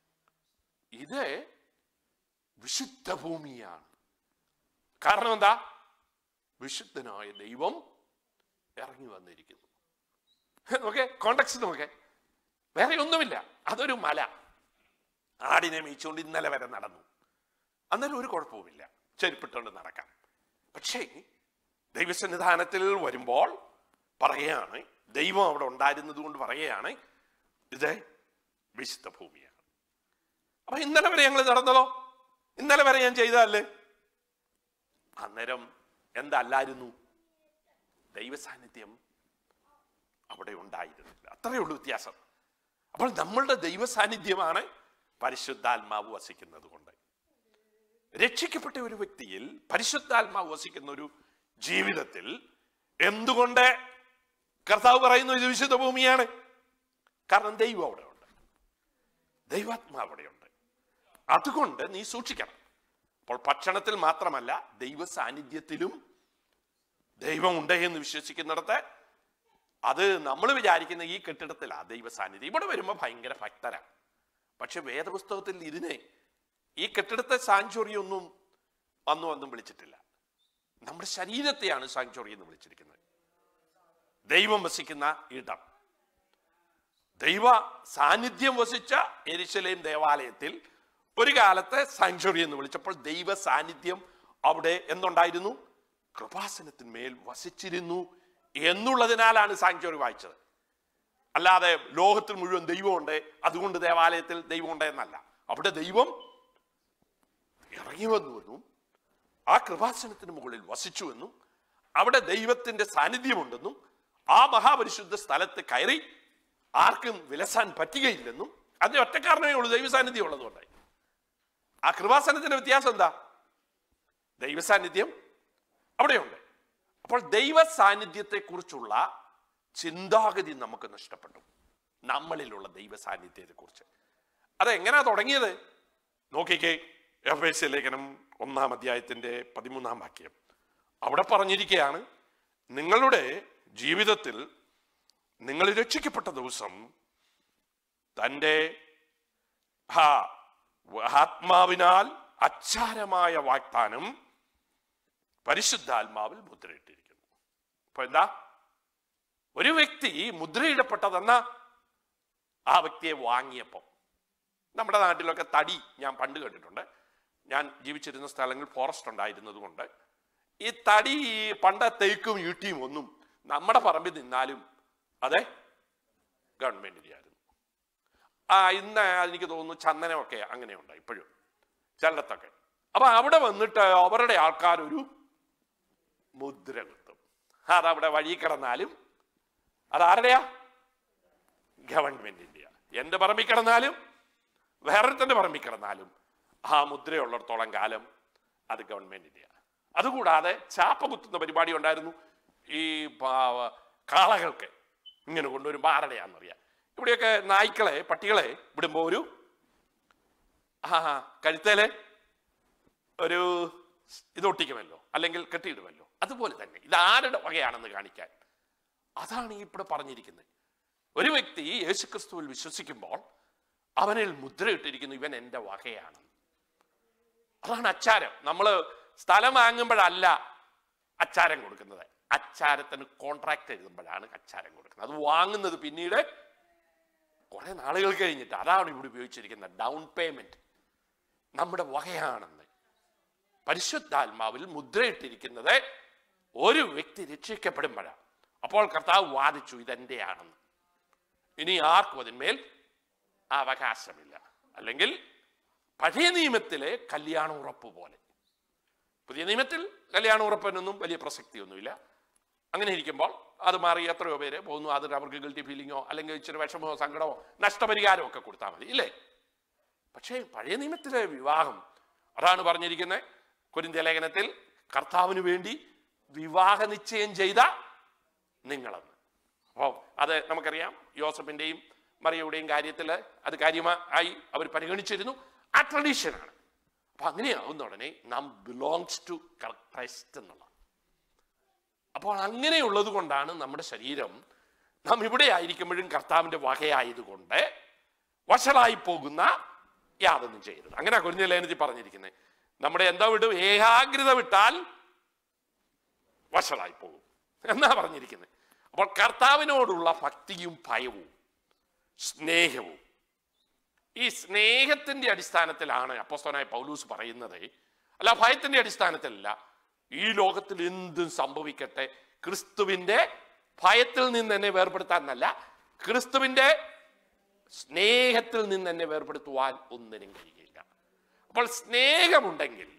ഇത് വിശുദ്ധ ഭൂമിയാണ് കാരണം എന്താ വിശുദ്ധനായ ദൈവം ഇറങ്ങി വന്നിരിക്കുന്നു നോക്കെ കോണ്ടക്സ്റ്റ് നോക്കെ വേറെ ഒന്നുമില്ല അതൊരു മല ആടിനെ മേയിച്ചുകൊണ്ട് ഇന്നലെ വരെ നടന്നു അന്നേരം ഒരു കുഴപ്പവുമില്ല ചെരുപ്പിട്ടുകൊണ്ട് നടക്കാം പക്ഷേ ദൈവസന്നിധാനത്തിൽ വരുമ്പോൾ പറയുകയാണ് ദൈവം അവിടെ ഉണ്ടായിരുന്നത് കൊണ്ട് പറയുകയാണ് ഇത് വിശുദ്ധ ഭൂമിയാണ് അപ്പൊ ഇന്നലെ വരെ ഞങ്ങൾ നടന്നതോ ഇന്നലെ വരെ ഞാൻ ചെയ്തതല്ലേ അന്നേരം എന്തല്ലായിരുന്നു ദൈവസാന്നിധ്യം അവിടെ ഉണ്ടായിരുന്നില്ല അത്രയേ ഉള്ളൂ വ്യത്യാസം അപ്പോൾ നമ്മളുടെ ദൈവസാന്നിധ്യമാണ് പരിശുദ്ധാത്മാവ് വസിക്കുന്നത് കൊണ്ട് രക്ഷിക്കപ്പെട്ട ഒരു വ്യക്തിയിൽ പരിശുദ്ധാത്മാവ് വസിക്കുന്ന ഒരു ജീവിതത്തിൽ എന്തുകൊണ്ട് കർത്താവ് പറയുന്നു ഇത് വിശുദ്ധ ഭൂമിയാണ് കാരണം ദൈവം അവിടെ ഉണ്ട് ദൈവാത്മാവ് അവിടെയുണ്ട് അതുകൊണ്ട് നീ സൂക്ഷിക്കണം അപ്പോൾ ഭക്ഷണത്തിൽ മാത്രമല്ല ദൈവ സാന്നിധ്യത്തിലും ദൈവം ഉണ്ട് എന്ന് വിശ്വസിക്കുന്നിടത്ത് അത് നമ്മൾ വിചാരിക്കുന്ന ഈ കെട്ടിടത്തിലാ ദൈവ സാന്നിധ്യം ഇവിടെ വരുമ്പോൾ ഭയങ്കര ഭക്തരാ പക്ഷെ വേദപുസ്തകത്തിൽ ഇതിനെ ഈ കെട്ടിടത്തെ സാഞ്ചുറി ഒന്നും അന്നും ഒന്നും വിളിച്ചിട്ടില്ല നമ്മുടെ ശരീരത്തെയാണ് സാഞ്ചുറി എന്ന് വിളിച്ചിരിക്കുന്നത് ദൈവം വസിക്കുന്ന ഇടം ദൈവ സാന്നിധ്യം വസിച്ച എരിശലേം ദേവാലയത്തിൽ ഒരു കാലത്ത് സാങ്ച്വറി എന്ന് വിളിച്ചപ്പോൾ ദൈവ സാന്നിധ്യം അവിടെ എന്തുണ്ടായിരുന്നു കൃപാസനത്തിന്മേൽ വസിച്ചിരുന്നു എന്നുള്ളതിനാലാണ് സാങ്ച്വറി വായിച്ചത് അല്ലാതെ ലോകത്തിൽ മുഴുവൻ ദൈവമുണ്ട് അതുകൊണ്ട് ദേവാലയത്തിൽ ദൈവമുണ്ട് എന്നല്ല അവിടെ ദൈവം ഇറങ്ങി വന്നുവെന്നും ആ കൃപാസനത്തിന് മുകളിൽ വസിച്ചുവെന്നും അവിടെ ദൈവത്തിന്റെ സാന്നിധ്യമുണ്ടെന്നും ആ മഹാപരിശുദ്ധ സ്ഥലത്ത് കയറി ആർക്കും വിലസാൻ പറ്റുകയില്ലെന്നും അതിന് ഒറ്റക്കാരനേ ഉള്ളൂ ദൈവ സാന്നിധ്യം ഉള്ളതുകൊണ്ട് ആ കൃപാസനത്തിന്റെ വ്യത്യാസം എന്താ ദൈവ സാന്നിധ്യം അവിടെയുണ്ട് അപ്പോൾ ദൈവ സാന്നിധ്യത്തെ കുറിച്ചുള്ള ചിന്താഗതി നമുക്ക് നഷ്ടപ്പെട്ടു നമ്മളിലുള്ള ദൈവ സാന്നിധ്യത്തെ കുറിച്ച് അത് എങ്ങനെയാ തുടങ്ങിയത് നോക്കിക്കേ എഫ് എസ് ലേഖനം ഒന്നാം അധ്യായത്തിന്റെ പതിമൂന്നാം വാക്യം അവിടെ പറഞ്ഞിരിക്കുകയാണ് നിങ്ങളുടെ ജീവിതത്തിൽ നിങ്ങൾ രക്ഷിക്കപ്പെട്ട ദിവസം തൻ്റെ ആ ആത്മാവിനാൽ അച്ചാരമായ വാഗ്ദാനം പരിശുദ്ധാത്മാവിൽ മുദ്രയിട്ടിരിക്കുന്നു അപ്പൊ എന്താ ഒരു വ്യക്തി മുദ്രയിടപ്പെട്ടതെന്ന ആ വ്യക്തിയെ വാങ്ങിയപ്പോൾ നമ്മുടെ നാട്ടിലൊക്കെ തടി ഞാൻ പണ്ട് കേട്ടിട്ടുണ്ട് ഞാൻ ജീവിച്ചിരുന്ന സ്ഥലങ്ങളിൽ ഫോറസ്റ്റ് ഉണ്ടായിരുന്നത് കൊണ്ട് ഈ തടി ഈ പണ്ട തേക്കും ഈട്ടിയും ഒന്നും നമ്മുടെ പറമ്പിൽ നിന്നാലും അതെ ഗവൺമെന്റിന്റെ ആയിരുന്നു ആ ഇന്ന് എനിക്ക് തോന്നുന്നു ചന്ദനമൊക്കെ അങ്ങനെയുണ്ട് ഇപ്പോഴും ചിലടത്തൊക്കെ അപ്പൊ അവിടെ വന്നിട്ട് അവരുടെ ആൾക്കാരൊരു മുദ്ര കിട്ടും അതവിടെ വഴി കിടന്നാലും അതാരുടെയാ ഗവൺമെന്റിന്റെയാ എന്റെ പറമ്പിൽ കിടന്നാലും വേറൊരുത്തന്റെ പറമ്പിൽ കിടന്നാലും ആ മുദ്രയുള്ളിടത്തോളം കാലം അത് ഗവൺമെന്റിന്റെയാ അതുകൂടാതെ ചാപ്പ കുത്തുന്ന പരിപാടി ഉണ്ടായിരുന്നു ഈ പാ- കാളകൾക്ക് ഇങ്ങനെ കൊണ്ടുവരും ആരുടെയാണെന്നറിയാം ഇവിടെയൊക്കെ നായ്ക്കളെ പട്ടികളെ വിടുമ്പോൾ ഒരു ആ കഴുത്തേല് ഒരു ഇത് ഒട്ടിക്കുമല്ലോ അല്ലെങ്കിൽ കെട്ടിയിടുമല്ലോ അതുപോലെ തന്നെ ഇത് ആരുടെ വകയാണെന്ന് കാണിക്കാൻ അതാണ് ഈ ഇവിടെ പറഞ്ഞിരിക്കുന്നത് ഒരു വ്യക്തി യേശുക്രിസ്തുവിൽ വിശ്വസിക്കുമ്പോൾ അവനിൽ മുദ്രയിട്ടിരിക്കുന്നു ഇവൻ എൻ്റെ വകയാണ് അതാണ് അച്ചാരം നമ്മൾ സ്ഥലം വാങ്ങുമ്പോഴല്ല അച്ചാരം കൊടുക്കുന്നത് അച്ചാരത്തിന് കോൺട്രാക്ട് എഴുതുമ്പോഴാണ് അച്ചാരം കൊടുക്കുന്നത് അത് വാങ്ങുന്നത് പിന്നീട് കുറെ നാളുകൾ കഴിഞ്ഞിട്ട് അതാണ് ഇവിടെ ഉപയോഗിച്ചിരിക്കുന്നത് ഡൗൺ പേയ്മെന്റ് നമ്മുടെ വകയാണെന്ന് പരിശുദ്ധാത്മാവിൽ മുദ്രയിട്ടിരിക്കുന്നത് ഒരു വ്യക്തി രക്ഷിക്കപ്പെടുമ്പോഴാണ് അപ്പോൾ കർത്താവ് വാദിച്ചു ഇതെന്റെയാണെന്ന് ഇനി ആർക്കും അതിന്മേൽ അവകാശമില്ല അല്ലെങ്കിൽ പഴയ നിയമത്തിലെ കല്യാണ ഉറപ്പ് പോലെ പുതിയ നിയമത്തിൽ കല്യാണ ഉറപ്പിനൊന്നും വലിയ പ്രസക്തിയൊന്നുമില്ല അങ്ങനെ ഇരിക്കുമ്പോൾ അത് മാറി എത്രയോ പേര് പോകുന്നു അതിന് അവർക്ക് ഗിൽറ്റി ഫീലിങ്ങോ അല്ലെങ്കിൽ ഇച്ചിരി വിഷമോ സങ്കടമോ നഷ്ടപരിഹാരമോ ഒക്കെ കൊടുത്താൽ മതി ഇല്ലേ പക്ഷേ പഴയ നിയമത്തിലെ വിവാഹം അതാണ് പറഞ്ഞിരിക്കുന്നത് കുരിന്ത ലേഖനത്തിൽ കർത്താവിന് വേണ്ടി വിവാഹ നിശ്ചയം ചെയ്ത നിങ്ങളെന്ന് അപ്പോൾ അത് നമുക്കറിയാം യോസഫിന്റെയും മറിയയുടെയും കാര്യത്തിൽ അത് കാര്യമായി അവർ പരിഗണിച്ചിരുന്നു ആ ട്രഡീഷനാണ് അപ്പൊ അങ്ങനെയാവുന്ന ഉടനെ നാം ബിലോങ്സ് ടു ക്രൈസ്റ്റ് എന്നുള്ള അപ്പോൾ അങ്ങനെയുള്ളത് കൊണ്ടാണ് നമ്മുടെ ശരീരം നാം ഇവിടെ ആയിരിക്കുമ്പോഴും കർത്താവിന്റെ വകയായതുകൊണ്ട് വഷളായി പോകുന്ന യാതൊന്നും ചെയ്യരുത് അങ്ങനെ കുഞ്ഞ ലേനത്തിൽ പറഞ്ഞിരിക്കുന്നത് നമ്മുടെ എന്താ വിടും ഏകാഗ്രത വിട്ടാൽ വഷളായി പോകും എന്നാ പറഞ്ഞിരിക്കുന്നത് അപ്പോൾ കർത്താവിനോടുള്ള ഭക്തിയും ഭയവും സ്നേഹവും ഈ സ്നേഹത്തിന്റെ അടിസ്ഥാനത്തിലാണ് അപ്പോസ്തലനായ പൗലൂസ് പറയുന്നത് അല്ല ഭയത്തിന്റെ അടിസ്ഥാനത്തിലല്ല ഈ ലോകത്തിൽ എന്തും സംഭവിക്കട്ടെ ക്രിസ്തുവിന്റെ ഭയത്തിൽ നിന്ന് എന്നെ വേർപെടുത്താനല്ല ക്രിസ്തുവിന്റെ സ്നേഹത്തിൽ നിന്ന് എന്നെ വേർപെടുത്തുവാൻ ഒന്നിനും കഴിയില്ല അപ്പോൾ സ്നേഹമുണ്ടെങ്കിൽ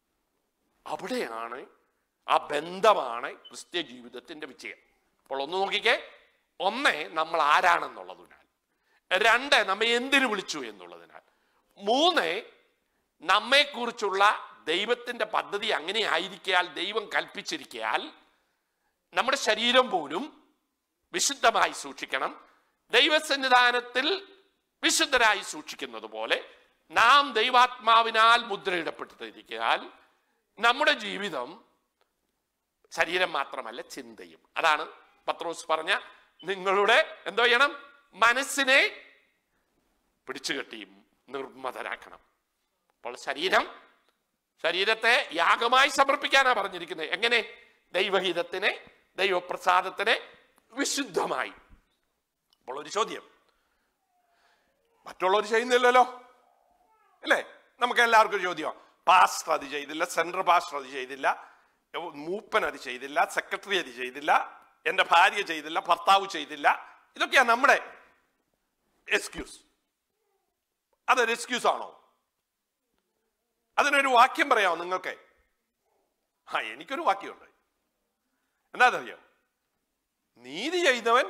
അവിടെയാണ് ആ ബന്ധമാണ് ക്രിസ്ത്യ ജീവിതത്തിന്റെ വിജയം അപ്പോൾ ഒന്ന് നോക്കിക്കേ ഒന്ന് നമ്മൾ ആരാണെന്നുള്ളതിനാൽ രണ്ട് നമ്മെ എന്തിനു വിളിച്ചു എന്നുള്ളതിനാൽ മൂന്ന് നമ്മെക്കുറിച്ചുള്ള ദൈവത്തിന്റെ പദ്ധതി അങ്ങനെ ആയിരിക്കാൽ ദൈവം കൽപ്പിച്ചിരിക്കാൽ നമ്മുടെ ശരീരം പോലും വിശുദ്ധമായി സൂക്ഷിക്കണം ദൈവസന്നിധാനത്തിൽ വിശുദ്ധരായി സൂക്ഷിക്കുന്നത് പോലെ നാം ദൈവാത്മാവിനാൽ മുദ്രയിടപ്പെട്ടിരിക്കാൻ നമ്മുടെ ജീവിതം ശരീരം മാത്രമല്ല ചിന്തയും അതാണ് പത്രോസ് പറഞ്ഞ നിങ്ങളുടെ എന്തോ ചെയ്യണം മനസ്സിനെ പിടിച്ചു കെട്ടിയും നിർമ്മതരാക്കണം അപ്പോൾ ശരീരം ശരീരത്തെ യാഗമായി സമർപ്പിക്കാനാ പറഞ്ഞിരിക്കുന്നത് എങ്ങനെ ദൈവഹിതത്തിനെ ദൈവപ്രസാദത്തിനെ വിശുദ്ധമായി അപ്പോൾ ഒരു ചോദ്യം മറ്റുള്ളവർ ചെയ്യുന്നില്ലല്ലോ അല്ലേ നമുക്ക് എല്ലാവർക്കും ഒരു ചോദ്യം പാസ്റ്റർ അത് ചെയ്തില്ല സെൻട്രൽ പാസ്റ്റർ അത് ചെയ്തില്ല മൂപ്പൻ അത് ചെയ്തില്ല സെക്രട്ടറി അത് ചെയ്തില്ല എന്റെ ഭാര്യ ചെയ്തില്ല ഭർത്താവ് ചെയ്തില്ല ഇതൊക്കെയാ നമ്മുടെ എക്സ്ക്യൂസ് അതൊരു എക്സ്ക്യൂസ് ആണോ അതിനൊരു വാക്യം പറയാമോ നിങ്ങൾക്ക് ആ എനിക്കൊരു വാക്യമുണ്ട് എന്താണെന്നറിയോ നീതി ചെയ്തവൻ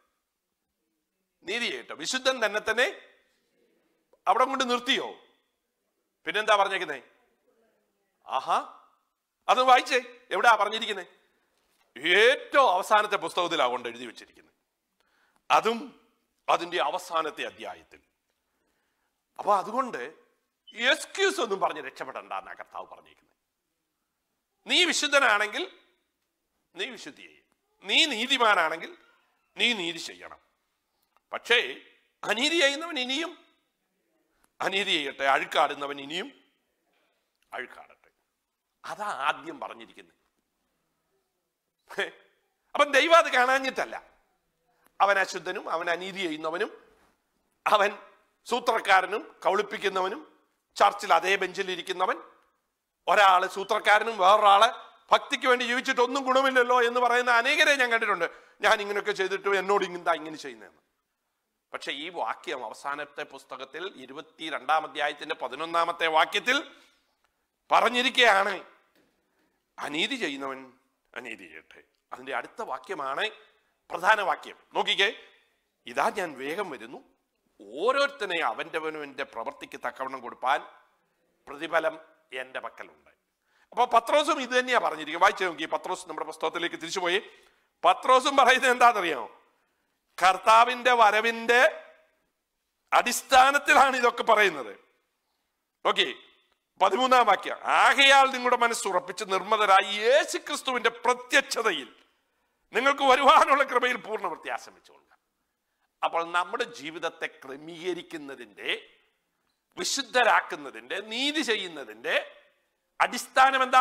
നീതി ചെയ്യട്ടോ വിശുദ്ധൻ തന്നെ തന്നെ അവിടെ കൊണ്ട് നിർത്തിയോ പിന്നെന്താ പറഞ്ഞേക്കുന്നേ ആഹാ അത് വായിച്ചേ എവിടാ പറഞ്ഞിരിക്കുന്നത് ഏറ്റവും അവസാനത്തെ പുസ്തകത്തിലാ കൊണ്ട് എഴുതി വെച്ചിരിക്കുന്നത് അതും അതിന്റെ അവസാനത്തെ അധ്യായത്തിൽ അപ്പൊ അതുകൊണ്ട് എക്സ്ക്യൂസ് ഒന്നും പറഞ്ഞ് രക്ഷപ്പെടണ്ട എന്നാ കർത്താവ് പറഞ്ഞിരിക്കുന്നത് നീ വിശുദ്ധനാണെങ്കിൽ നീ വിശുദ്ധി ചെയ്യും നീ നീതിമാനാണെങ്കിൽ നീ നീതി ചെയ്യണം പക്ഷേ അനീതി ചെയ്യുന്നവൻ ഇനിയും അനീതി ചെയ്യട്ടെ അഴുക്കാടുന്നവൻ ഇനിയും അഴുക്കാടട്ടെ അതാ ആദ്യം പറഞ്ഞിരിക്കുന്നത് ഹേ, അപ്പം ദൈവം അത് കാണാഞ്ഞിട്ടല്ല അവൻ അശുദ്ധനും അവൻ അനീതി ചെയ്യുന്നവനും അവൻ സൂത്രക്കാരനും കൗളിപ്പിക്കുന്നവനും ചർച്ചിൽ അതേ ബെഞ്ചിൽ ഇരിക്കുന്നവൻ ഒരാള് സൂത്രക്കാരനും വേറൊരാള് ഭക്തിക്ക് വേണ്ടി ജീവിച്ചിട്ട് ഒന്നും ഗുണമില്ലല്ലോ എന്ന് പറയുന്ന അനേകരെ ഞാൻ കണ്ടിട്ടുണ്ട് ഞാൻ ഇങ്ങനെയൊക്കെ ചെയ്തിട്ട് എന്നോട് ഇങ്ങനെന്താ ഇങ്ങനെ ചെയ്യുന്നതെന്ന് പക്ഷെ ഈ വാക്യം അവസാനത്തെ പുസ്തകത്തിൽ ഇരുപത്തിരണ്ടാം അധ്യായത്തിന്റെ പതിനൊന്നാമത്തെ വാക്യത്തിൽ പറഞ്ഞിരിക്കുകയാണ് അനീതി ചെയ്യുന്നവൻ അനീതി ചെയ്യട്ടെ അതിന്റെ അടുത്ത വാക്യമാണ് പ്രധാന വാക്യം നോക്കിക്കേ ഇതാ ഞാൻ വേഗം വരുന്നു ഓരോരുത്തനെ അവൻ്റെവനും എൻ്റെ പ്രവൃത്തിക്ക് തക്കവണ്ണം കൊടുപ്പാൻ പ്രതിഫലം എൻ്റെ പക്കലുണ്ട് അപ്പൊ പത്രോസും ഇത് തന്നെയാ പറഞ്ഞിരിക്കും വായിച്ചു നോക്കി പത്രോസ് നമ്മുടെ പുസ്തകത്തിലേക്ക് തിരിച്ചു പോയി പത്രോസും പറയുന്നത് എന്താണെന്നറിയാമോ കർത്താവിന്റെ വരവിന്റെ അടിസ്ഥാനത്തിലാണ് ഇതൊക്കെ പറയുന്നത് ഓക്കെ പതിമൂന്നാം വാക്യം ആകയാൽ നിങ്ങളുടെ മനസ്സ് ഉറപ്പിച്ച് നിർമ്മതരായി യേശു ക്രിസ്തുവിന്റെ പ്രത്യക്ഷതയിൽ നിങ്ങൾക്ക് വരുവാനുള്ള കൃപയിൽ പൂർണ്ണ വ്യത്യാസം വെച്ചുകൊള്ളുക അപ്പോൾ നമ്മുടെ ജീവിതത്തെ ക്രമീകരിക്കുന്നതിന്റെ വിശുദ്ധരാക്കുന്നതിന്റെ നീതി ചെയ്യുന്നതിന്റെ അടിസ്ഥാനം എന്താ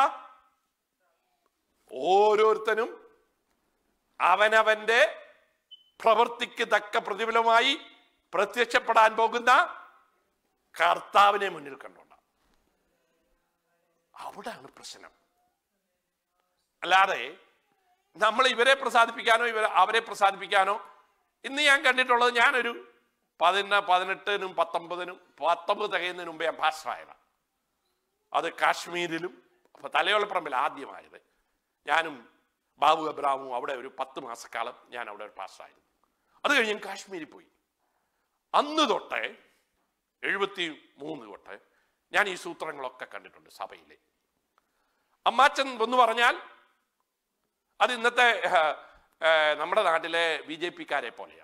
ഓരോരുത്തനും അവനവന്റെ പ്രവൃത്തിക്ക് തക്ക പ്രതിഫലമായി പ്രത്യക്ഷപ്പെടാൻ പോകുന്ന കർത്താവിനെ മുന്നിൽ കണ്ടോണ്ട അവിടാണ് പ്രശ്നം അല്ലാതെ നമ്മൾ ഇവരെ പ്രസാദിപ്പിക്കാനോ ഇവരെ അവരെ പ്രസാദിപ്പിക്കാനോ ഇന്ന് ഞാൻ കണ്ടിട്ടുള്ളത് ഞാനൊരു പതിന പതിനെട്ടിനും പത്തൊമ്പതിനും പത്തൊമ്പത് തികയുന്നതിന് മുമ്പ് ഞാൻ പാസ്റ്ററായതാണ് അത് കാശ്മീരിലും അപ്പൊ തലയോളപ്പറമ്പിൽ ആദ്യമായത് ഞാനും ബാബു അബ്രാമും അവിടെ ഒരു പത്ത് മാസക്കാലം ഞാൻ അവിടെ ഒരു പാസ്റ്ററായിരുന്നു അത് കഴിഞ്ഞ് ഞാൻ കാശ്മീരിൽ പോയി അന്ന് തൊട്ട് എഴുപത്തി മൂന്ന് തൊട്ട് ഞാൻ ഈ സൂത്രങ്ങളൊക്കെ കണ്ടിട്ടുണ്ട് സഭയിലെ അമ്മാച്ചൻ എന്ന് പറഞ്ഞാൽ അത് ഇന്നത്തെ ഏഹ്, ഏഹ്, നമ്മുടെ നാട്ടിലെ ബി ജെ പിക്കാരെ പോലെയാണ്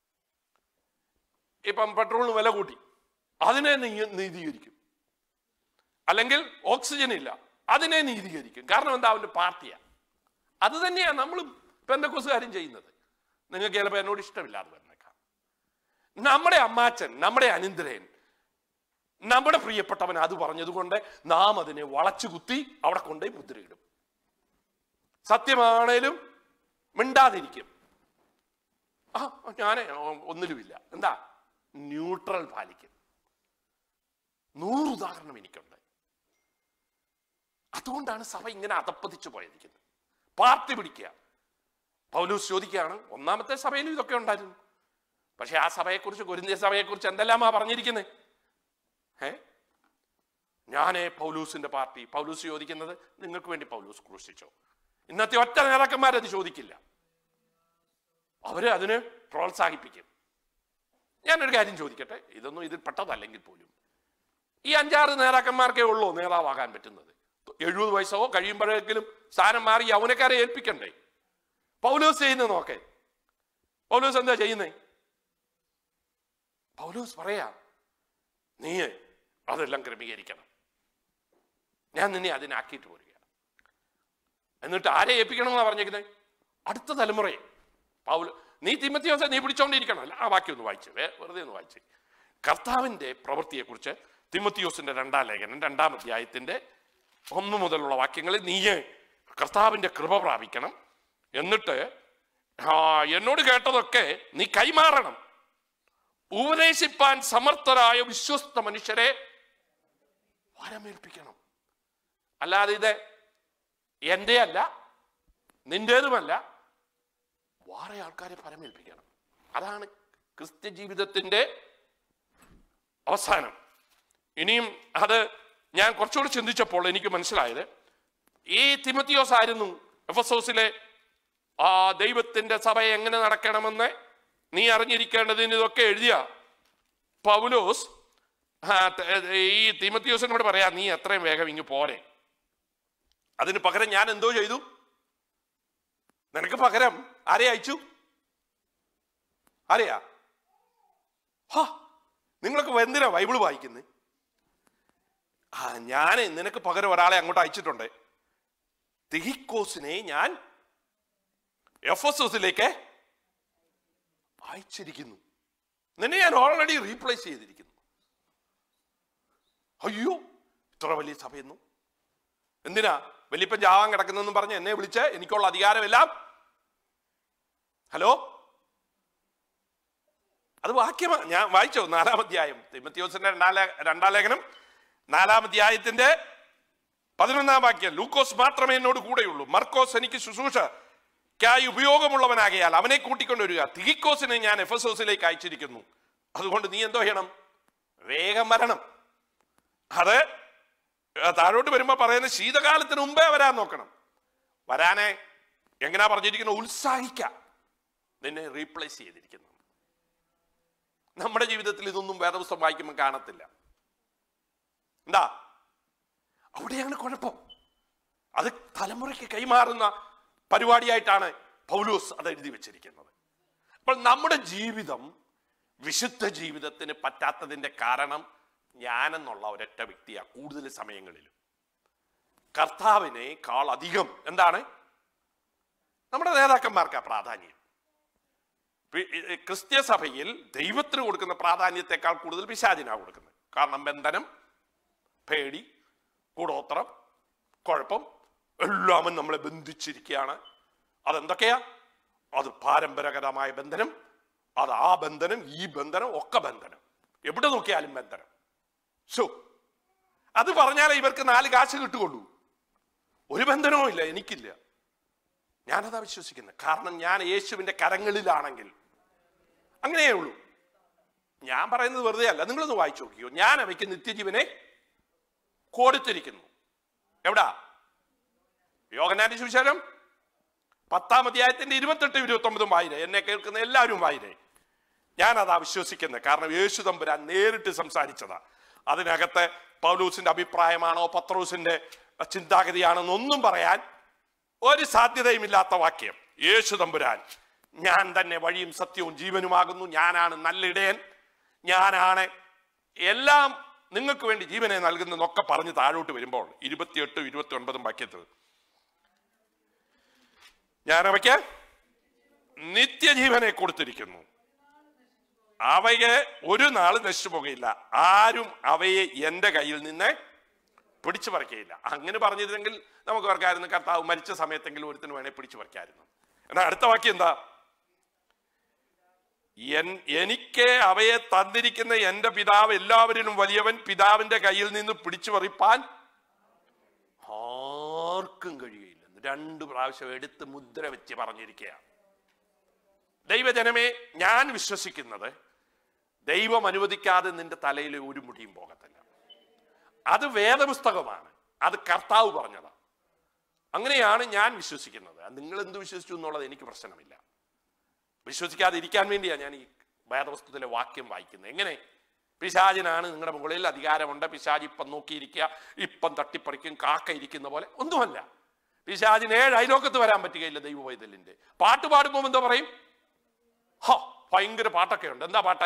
ഇപ്പം പെട്രോളിന് വില കൂട്ടി അതിനെ നീ- നീതീകരിക്കും അല്ലെങ്കിൽ ഓക്സിജൻ ഇല്ല അതിനെ നീതീകരിക്കും കാരണം എന്താ അവന്റെ പാർട്ടിയാണ് അത് തന്നെയാണ് നമ്മളും പെന്തക്കോസുകാരും ചെയ്യുന്നത് നിങ്ങൾക്ക് ചിലപ്പോൾ എന്നോട് ഇഷ്ടമില്ലാതെ വന്നേക്കാം നമ്മുടെ അമ്മാച്ചൻ നമ്മുടെ അനിന്ദ്രൻ നമ്മുടെ പ്രിയപ്പെട്ടവൻ അത് പറഞ്ഞതുകൊണ്ട് നാം അതിനെ വളച്ചു കുത്തി അവിടെ കൊണ്ടുപോയി മുദ്രയിടും സത്യമാണേലും മിണ്ടാതിരിക്കും ആ ഞാൻ ഒന്നിലുമില്ല എന്താ ന്യൂട്രൽ പാലിക്കും നൂറ് ഉദാഹരണം എനിക്കുണ്ട് അതുകൊണ്ടാണ് സഭ ഇങ്ങനെ അതപ്പതിച്ചു പോയിരിക്കുന്നത് പാർട്ടി പിടിക്കുക പൗലൂസ് ചോദിക്കുകയാണ് ഒന്നാമത്തെ സഭയിലും ഇതൊക്കെ ഉണ്ടായിരുന്നു പക്ഷെ ആ സഭയെക്കുറിച്ച് കൊരിന്തിയ സഭയെക്കുറിച്ച് എന്തെല്ലാമാ പറഞ്ഞിരിക്കുന്നത് ഏ ഞാനേ പൗലൂസിന്റെ പാർട്ടി പൗലൂസ് ചോദിക്കുന്നത് നിങ്ങൾക്ക് വേണ്ടി പൗലൂസ് ക്രൂശിച്ചോ ഇന്നത്തെ ഒറ്റ നേതാക്കന്മാരത് ചോദിക്കില്ല അവര് അതിന് പ്രോത്സാഹിപ്പിക്കും ഞാനൊരു കാര്യം ചോദിക്കട്ടെ ഇതൊന്നും ഇതിൽ പെട്ടതല്ലെങ്കിൽ പോലും ഈ അഞ്ചാറ് നേതാക്കന്മാർക്കേ ഉള്ളൂ നേതാവാകാൻ പറ്റുന്നത് എഴുപത് വയസ്സോ കഴിയുമ്പോഴേക്കും സ്ഥാനം മാറി യൗവനക്കാരെ ഏൽപ്പിക്കണ്ടേ പൗലോസ് ചെയ്യുന്നത് നോക്കേ പൗലോസ് എന്താ ചെയ്യുന്നേ പൗലോസ് പറയാ നീ അതെല്ലാം ക്രമീകരിക്കണം ഞാൻ നിന്നെ അതിനാക്കിയിട്ട് പോരുക എന്നിട്ട് ആരെ ഏൽപ്പിക്കണമെന്നാണ് പറഞ്ഞേക്കുന്നത് അടുത്ത തലമുറയെ പൗല നീ തിമത്തിയോസെ നീ പിടിച്ചോണ്ടിരിക്കണം അല്ല ആ വാക്യം ഒന്ന് വായിച്ചു വേ- വെറുതെ ഒന്ന് വായിച്ചു കർത്താവിന്റെ പ്രവൃത്തിയെക്കുറിച്ച് തിമത്തിയോസിന്റെ രണ്ടാം ലേഖനം രണ്ടാം അധ്യായത്തിന്റെ ഒന്ന് മുതലുള്ള വാക്യങ്ങളിൽ നീ കർത്താവിന്റെ കൃപ പ്രാപിക്കണം എന്നിട്ട് ആ, എന്നോട് കേട്ടതൊക്കെ നീ കൈമാറണം ഉപദേശിപ്പാൻ സമർത്ഥരായ വിശ്വസ്ത മനുഷ്യരെ വരമേൽപ്പിക്കണം അല്ലാതെ ഇത് എൻ്റെ അല്ല നിന്റേതുമല്ല വേറെ ആൾക്കാരെ പരമേൽപ്പിക്കണം അതാണ് ക്രിസ്ത്യ ജീവിതത്തിന്റെ അവസാനം ഇനിയും അത് ഞാൻ കുറച്ചുകൂടി ചിന്തിച്ചപ്പോൾ എനിക്ക് മനസ്സിലായത് ഈ തിമത്തിയോസ് ആയിരുന്നു എഫസോസിലെ ആ ദൈവത്തിന്റെ സഭ എങ്ങനെ നടക്കണമെന്ന് നീ അറിഞ്ഞിരിക്കേണ്ടതിന് ഇതൊക്കെ എഴുതിയ പൗലോസ് ആ, ത- ഈ തിമത്തിയോസിനോട് പറയാ നീ എത്രയും വേഗം ഇങ്ങ് പോരെ അതിന് പകരം ഞാൻ എന്തോ ചെയ്തു നിനക്ക് പകരം ആരെ അയച്ചു ആരെയാ ഹാ നിങ്ങളൊക്കെ എന്തിനാ ബൈബിള് വായിക്കുന്നത് ആ ഞാൻ നിനക്ക് പകരം ഒരാളെ അങ്ങോട്ട് അയച്ചിട്ടുണ്ട് തിഹിക്കോസിനെ ഞാൻ എഫ് എസ് എസിലേക്ക് അയച്ചിരിക്കുന്നു നിന്നെ ഞാൻ ഓൾറെഡി റീപ്ലേസ് ചെയ്തിരിക്കുന്നു അയ്യോ ഇത്ര വലിയ സഭയെന്നു എന്തിനാ വലിയപ്പൻ ചാവാൻ കിടക്കുന്നെന്നും പറഞ്ഞ് എന്നെ വിളിച്ച് എനിക്കുള്ള അധികാരമെല്ലാം ഹലോ അത് വാക്യമാ ഞാൻ വായിച്ചോ നാലാം അധ്യായം തിമത്തിയോസിന്റെ രണ്ടാം ലേ- രണ്ടാം ലേഖനം നാലാം അധ്യായത്തിന്റെ പതിനൊന്നാം വാക്യം ലൂക്കോസ് മാത്രമേ എന്നോട് കൂടെയുള്ളൂ മർക്കോസ് എനിക്ക് ശുശ്രൂഷയ്ക്കായി ഉപയോഗമുള്ളവനാകയാൽ അവനെ കൂട്ടിക്കൊണ്ടുവരിക തിഹിക്കോസിനെ ഞാൻ എഫസോസിലേക്ക് അയച്ചിരിക്കുന്നു അതുകൊണ്ട് നീ എന്തോ ചെയ്യണം വേഗം വരണം അത് ആ, താഴോട്ട് വരുമ്പോ പറയുന്നത് ശീതകാലത്തിന് മുമ്പേ വരാൻ നോക്കണം വരാനെ എങ്ങനെയാ പറഞ്ഞിരിക്കുന്നത് ഉത്സാഹിക്കാം നിന്നെ റീപ്ലേസ് ചെയ്തിരിക്കുന്നു നമ്മുടെ ജീവിതത്തിൽ ഇതൊന്നും വേദപുസ്തകം വായിക്കുമ്പോൾ കാണത്തില്ല എന്താ അവിടെയാണ് കുഴപ്പം അത് തലമുറയ്ക്ക് കൈമാറുന്ന പരിപാടിയായിട്ടാണ് പൗലോസ് അത് എഴുതി വെച്ചിരിക്കുന്നത് അപ്പോൾ നമ്മുടെ ജീവിതം വിശുദ്ധ ജീവിതത്തിന് പറ്റാത്തതിന്റെ കാരണം ഞാനെന്നുള്ള ഒരൊറ്റ വ്യക്തിയാണ് കൂടുതൽ സമയങ്ങളിലും കർത്താവിനേക്കാൾ അധികം എന്താണ് നമ്മുടെ നേതാക്കന്മാർക്കാ പ്രാധാന്യം പി- ഈ ക്രിസ്ത്യ സഭയിൽ ദൈവത്തിന് കൊടുക്കുന്ന പ്രാധാന്യത്തെക്കാൾ കൂടുതൽ പിശാചിനാണ് കൊടുക്കുന്നത് കാരണം ബന്ധനം പേടി കൂടോത്രം കുഴപ്പം എല്ലാമും നമ്മളെ ബന്ധിച്ചിരിക്കുകയാണ് അതെന്തൊക്കെയാ അത് പാരമ്പരാഗതമായ ബന്ധനം അത് ആ ബന്ധനം ഈ ബന്ധനം ഒക്കെ ബന്ധനം എവിടെ നോക്കിയാലും ബന്ധനം ശോ അത് പറഞ്ഞാലേ ഇവർക്ക് നാല് കാശ് കിട്ടുകയുള്ളൂ ഒരു ബന്ധനവും ഇല്ല എനിക്കില്ല ഞാനതാ വിശ്വസിക്കുന്നത് കാരണം ഞാൻ യേശുവിന്റെ കരങ്ങളിലാണെങ്കിൽ അങ്ങനെയേ ഉള്ളൂ ഞാൻ പറയുന്നത് വെറുതെ അല്ല നിങ്ങളൊന്ന് വായിച്ചു നോക്കിയോ ഞാൻ അവയ്ക്ക് നിത്യജീവനെ കൊടുത്തിരിക്കുന്നു എവിടാ യോഗനാന്റെ സുവിശേഷം പത്താം അധ്യായത്തിന്റെ ഇരുപത്തെട്ട് ഇരുപത്തി ഒമ്പതും വായിരേ എന്നെ കേൾക്കുന്ന എല്ലാവരും വായിരേ ഞാൻ അതാ വിശ്വസിക്കുന്നത് കാരണം യേശു തമ്പുരാൻ നേരിട്ട് സംസാരിച്ചതാ അതിനകത്ത് പൗലൂസിന്റെ അഭിപ്രായമാണോ പത്രോസിന്റെ ചിന്താഗതിയാണെന്നൊന്നും പറയാൻ ഒരു സാധ്യതയുമില്ലാത്ത വാക്യം യേശു തമ്പുരാൻ ഞാൻ തന്നെ വഴിയും സത്യവും ജീവനുമാകുന്നു ഞാനാണ് നല്ല ഇടയൻ ഞാനാണ് എല്ലാം നിങ്ങൾക്ക് വേണ്ടി ജീവനെ നൽകുന്നതൊക്കെ പറഞ്ഞ് താഴോട്ട് വരുമ്പോൾ ഇരുപത്തിയെട്ടും ഇരുപത്തി ഒൻപതും വാക്യത്തിൽ ഞാൻ അവയ്ക്ക് നിത്യജീവനെ കൊടുത്തിരിക്കുന്നു അവയെ ഒരു നാൾ നശിച്ചു പോകുകയില്ല ആരും അവയെ എന്റെ കയ്യിൽ നിന്ന് പിടിച്ചു പറിക്കുകയില്ല അങ്ങനെ പറഞ്ഞിരുന്നെങ്കിൽ നമുക്ക് ഓർക്കായിരുന്നു കർത്താവ് മരിച്ച സമയത്തെങ്കിലും ഒരുത്തിന് വേണേ പിടിച്ചു പറിക്കായിരുന്നു എന്നാൽ അടുത്ത വാക്യം എന്താ എൻ- എനിക്ക് അവയെ തന്നിരിക്കുന്ന എന്റെ പിതാവ് എല്ലാവരിലും വലിയവൻ പിതാവിന്റെ കയ്യിൽ നിന്ന് പിടിച്ചു പറിപ്പാൻ ആർക്കും കഴിയില്ല രണ്ടു പ്രാവശ്യം എടുത്ത് മുദ്ര വെച്ച് പറഞ്ഞിരിക്കുകയാണ് ദൈവജനമേ ഞാൻ വിശ്വസിക്കുന്നത് ദൈവം അനുവദിക്കാതെ നിന്റെ തലയിൽ ഒരു മുടിയും പോകത്തില്ല അത് വേദപുസ്തകമാണ് അത് കർത്താവ് പറഞ്ഞതാണ് അങ്ങനെയാണ് ഞാൻ വിശ്വസിക്കുന്നത് അത് നിങ്ങൾ എന്ത് വിശ്വസിച്ചു എന്നുള്ളത് എനിക്ക് പ്രശ്നമില്ല വിശ്വസിക്കാതെ ഇരിക്കാൻ വേണ്ടിയാണ് ഞാൻ ഈ വേദപുസ്തകത്തിലെ വാക്യം വായിക്കുന്നത് എങ്ങനെ പിശാചിനാണ് നിങ്ങളുടെ മുകളിൽ അധികാരമുണ്ട് പിശാജ് ഇപ്പം നോക്കിയിരിക്കുക ഇപ്പം തട്ടിപ്പറിക്കും കാക്ക ഇരിക്കുന്ന പോലെ ഒന്നുമല്ല പിശാചിന് ഏഴ് അയലോക്കത്ത് വരാൻ പറ്റുകയില്ല ദൈവവൈതലിന്റെ പാട്ട് പാടുമ്പോൾ എന്താ പറയും ഹ ഭയങ്കര പാട്ടൊക്കെ ഉണ്ട് എന്താ പാട്ട്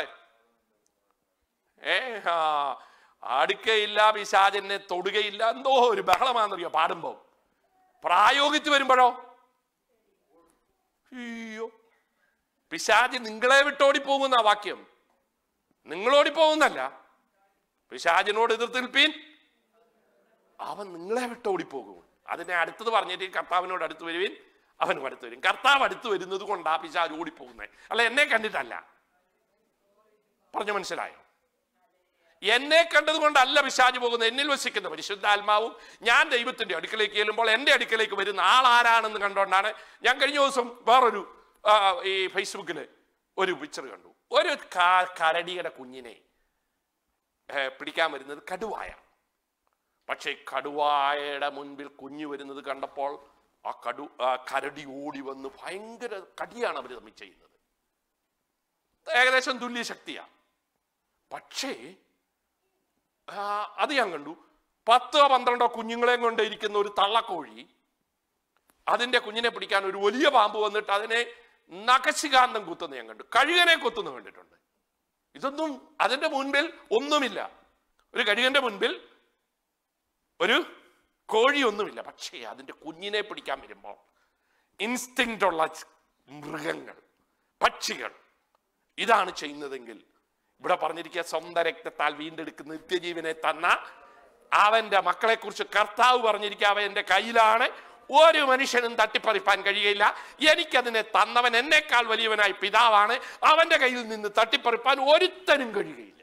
ഏ ആ അടുക്കയില്ല പിശാചിനെ തൊടുകയില്ല എന്തോ ഒരു ബഹളമാണെന്നറിയോ പാടുമ്പോ പ്രായോഗിച്ച് വരുമ്പോഴോ അയ്യോ പിശാജ് നിങ്ങളെ വിട്ടോടി പോകുന്ന വാക്യം നിങ്ങളോടി പോകുന്നല്ല പിശാജിനോട് എതിർത്ത് നിൽപ്പീൻ അവൻ നിങ്ങളെ വിട്ടോടി പോകും അതിനെ അടുത്തത് പറഞ്ഞിട്ട് കർത്താവിനോട് അടുത്ത് വരുവീൻ അവനും അടുത്ത് വരും കർത്താവ് അടുത്ത് വരുന്നത് കൊണ്ടാ പിശാജ് ഓടിപ്പോകുന്നത് അല്ല എന്നെ കണ്ടിട്ടല്ല പറഞ്ഞു മനസ്സിലായോ എന്നെ കണ്ടത് കൊണ്ടല്ല പിശാജ് പോകുന്നത് എന്നിൽ വസിക്കുന്ന പരിശുദ്ധാത്മാവും ഞാൻ ദൈവത്തിന്റെ അടുക്കലേക്ക് ചെല്ലുമ്പോൾ എൻ്റെ അടുക്കലേക്ക് വരുന്ന ആൾ ആരാണെന്ന് കണ്ടുകൊണ്ടാണ് ഞാൻ കഴിഞ്ഞ ദിവസം വേറൊരു ആ, ഈ ഫേസ്ബുക്കിൽ ഒരു പിക്ചർ കണ്ടു ഒരു ക- കരടിയുടെ കുഞ്ഞിനെ ഏ, പിടിക്കാൻ വരുന്നത് കടുവായ പക്ഷേ കടുവായയുടെ മുൻപിൽ കുഞ്ഞു വരുന്നത് കണ്ടപ്പോൾ ആ കടു ആ കരടി ഓടി വന്ന് ഭയങ്കര കടിയാണ് അവർ തമ്മിൽ ചെയ്യുന്നത് ഏകദേശം തുല്യ ശക്തിയാണ് പക്ഷേ ആ, അത് ഞാൻ കണ്ടു പത്തോ പന്ത്രണ്ടോ കുഞ്ഞുങ്ങളെയും കൊണ്ട് ഇരിക്കുന്ന ഒരു തള്ളക്കോഴി അതിന്റെ കുഞ്ഞിനെ പിടിക്കാൻ ഒരു വലിയ പാമ്പ് വന്നിട്ട് അതിനെ നഖശികാന്തം കുത്തുന്ന ഞാൻ കണ്ടു കഴുകനെ കുത്തുന്ന കണ്ടിട്ടുണ്ട് ഇതൊന്നും അതിന്റെ മുൻപിൽ ഒന്നുമില്ല ഒരു കഴുകന്റെ മുൻപിൽ ഒരു കോഴി ഒന്നുമില്ല പക്ഷേ അതിന്റെ കുഞ്ഞിനെ പിടിക്കാൻ വരുമ്പോൾ ഇൻസ്റ്റിങ് ഉള്ള മൃഗങ്ങൾ പക്ഷികൾ ഇതാണ് ചെയ്യുന്നതെങ്കിൽ ഇവിടെ പറഞ്ഞിരിക്കുക സ്വന്തം രക്തത്താൽ വീണ്ടെടുക്കുന്ന നിത്യജീവനെ തന്ന അവന്റെ മക്കളെ കുറിച്ച് കർത്താവ് പറഞ്ഞിരിക്കുക അവ എന്റെ കയ്യിലാണ് ഒരു മനുഷ്യനും തട്ടിപ്പറിപ്പാൻ കഴിയില്ല എനിക്കതിനെ തന്നവൻ എന്നേക്കാൾ വലിയവനായി പിതാവാണ് അവന്റെ കയ്യിൽ നിന്ന് തട്ടിപ്പറിപ്പാൻ ഒരുത്തനും കഴിയുകയില്ല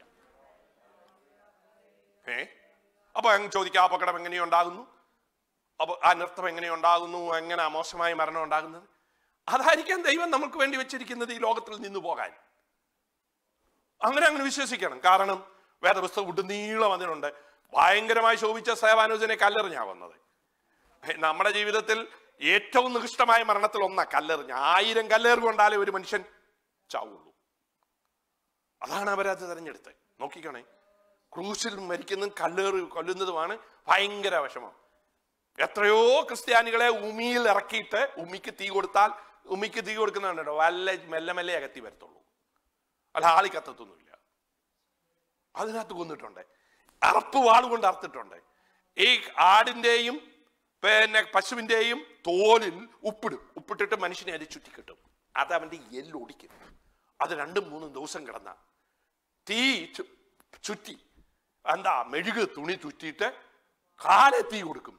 ഏ അപ്പൊ അങ്ങ് ചോദിക്കുക ആ അപകടം എങ്ങനെയുണ്ടാകുന്നു അപ്പൊ ആ നൃത്തം എങ്ങനെയുണ്ടാകുന്നു എങ്ങനെ മോശമായ മരണം ഉണ്ടാകുന്നത് അതായിരിക്കാം ദൈവം നമുക്ക് വേണ്ടി വെച്ചിരിക്കുന്നത് ഈ ലോകത്തിൽ നിന്ന് പോകാൻ അങ്ങനെ അങ്ങനെ വിശ്വസിക്കണം കാരണം വേദപുസ്തകം ഉടനീളം അതിനുണ്ട് ഭയങ്കരമായി ശോഭിച്ച സേവാനുജനെ കല്ലെറിഞ്ഞാ വന്നത് ഹേ, നമ്മുടെ ജീവിതത്തിൽ ഏറ്റവും നികൃഷ്ടമായ മരണത്തിൽ ഒന്നാ കല്ലെറിഞ്ഞ ആയിരം കല്ലേറ് കൊണ്ടാലേ ഒരു മനുഷ്യൻ ചാവുള്ളൂ അതാണ് അവരത് തിരഞ്ഞെടുത്തത് നോക്കിക്കണേ ക്രൂശിൽ മരിക്കുന്നതും കല്ലേറ് കൊല്ലുന്നതുമാണ് ഭയങ്കര വിഷമം എത്രയോ ക്രിസ്ത്യാനികളെ ഉമിയിൽ ഇറക്കിയിട്ട് ഉമ്മിക്ക് തീ കൊടുത്താൽ ഉമ്മിക്ക് തീ കൊടുക്കുന്നുണ്ടോ വല്ല മെല്ലെ മെല്ലെ അകത്തി വരത്തുള്ളൂ അല്ല ആളി കത്തത്തൊന്നുമില്ല അതിനകത്ത് കൊന്നിട്ടുണ്ട് അറപ്പ് വാളുകൊണ്ട് അറുത്തിട്ടുണ്ട് ഈ ആടിന്റെയും പിന്നെ പശുവിന്റെയും തോലിൽ ഉപ്പിടും ഉപ്പിട്ടിട്ട് മനുഷ്യനെ അത് ചുറ്റിക്കിട്ടും അത് അവന്റെ എല്ലൊടിക്കും അത് രണ്ടും മൂന്നും ദിവസം കിടന്ന തീ ചു- ചുറ്റി എന്താ മെഴുക് തുണി ചുറ്റിയിട്ട് കാലെ തീ കൊടുക്കും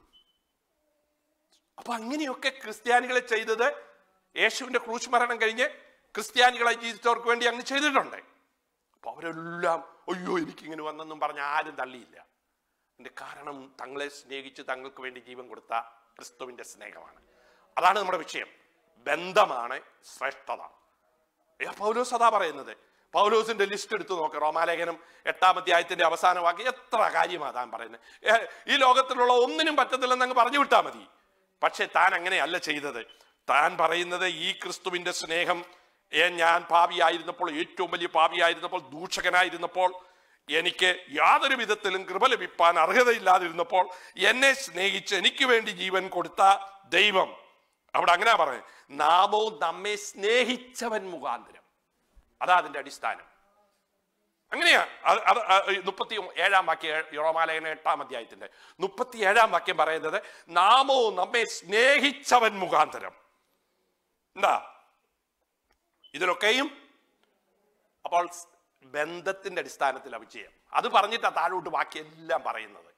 അപ്പൊ അങ്ങനെയൊക്കെ ക്രിസ്ത്യാനികളെ ചെയ്തത് യേശുവിന്റെ ക്രൂശ് മരണം കഴിഞ്ഞ് ക്രിസ്ത്യാനികളായി ജീവിച്ചവർക്ക് വേണ്ടി അങ്ങ് ചെയ്തിട്ടുണ്ട് അപ്പൊ അവരെല്ലാം അയ്യോ എനിക്കിങ്ങനെ വന്നെന്നും പറഞ്ഞ് ആരും തള്ളിയില്ല അതിന്റെ കാരണം തങ്ങളെ സ്നേഹിച്ച് തങ്ങൾക്ക് വേണ്ടി ജീവൻ കൊടുത്ത ക്രിസ്തുവിന്റെ സ്നേഹമാണ് അതാണ് നമ്മുടെ വിഷയം ബന്ധമാണ് ശ്രേഷ്ഠത ഏ, പൗലോസ് അതാ പറയുന്നത് പൗലോസിന്റെ ലിസ്റ്റ് എടുത്ത് നോക്ക് റോമാലേഖനം എട്ടാം അധ്യായത്തിന്റെ അവസാന വാക്ക് എത്ര കാര്യമാണ് താൻ പറയുന്നത് ഏ, ഈ ലോകത്തിലുള്ള ഒന്നിനും പറ്റത്തില്ലെന്ന് അങ്ങ് പറഞ്ഞു വിട്ടാൽ മതി പക്ഷെ താൻ അങ്ങനെയല്ല ചെയ്തത് താൻ പറയുന്നത് ഈ ക്രിസ്തുവിന്റെ സ്നേഹം ഏ, ഞാൻ പാപിയായിരുന്നപ്പോൾ ഏറ്റവും വലിയ പാപിയായിരുന്നപ്പോൾ ദൂഷകനായിരുന്നപ്പോൾ എനിക്ക് യാതൊരു വിധത്തിലും കൃപ ലഭിപ്പാൻ അർഹതയില്ലാതിരുന്നപ്പോൾ എന്നെ സ്നേഹിച്ച് എനിക്ക് വേണ്ടി ജീവൻ കൊടുത്ത ദൈവം അവിടെ അങ്ങനെ പറയുന്നത് നാമോ നമ്മെ സ്നേഹിച്ചവൻ മുഖാന്തരം അതാ അതിന്റെ അടിസ്ഥാനം അങ്ങനെയാ അത് അത് അത് ഈ മുപ്പത്തി ഏഴാം വാക്യം യോമാലയന എട്ടാം അധ്യായത്തിന്റെ മുപ്പത്തി ഏഴാം വാക്യം പറയുന്നത് നാമോ നമ്മെ സ്നേഹിച്ചവൻ മുഖാന്തരം എന്താ ഇതിലൊക്കെയും അപ്പോൾ ബന്ധത്തിന്റെ അടിസ്ഥാനത്തിലാണ് വിജയം അത് പറഞ്ഞിട്ടാ താഴോട്ട് ബാക്കി എല്ലാം പറയുന്നത്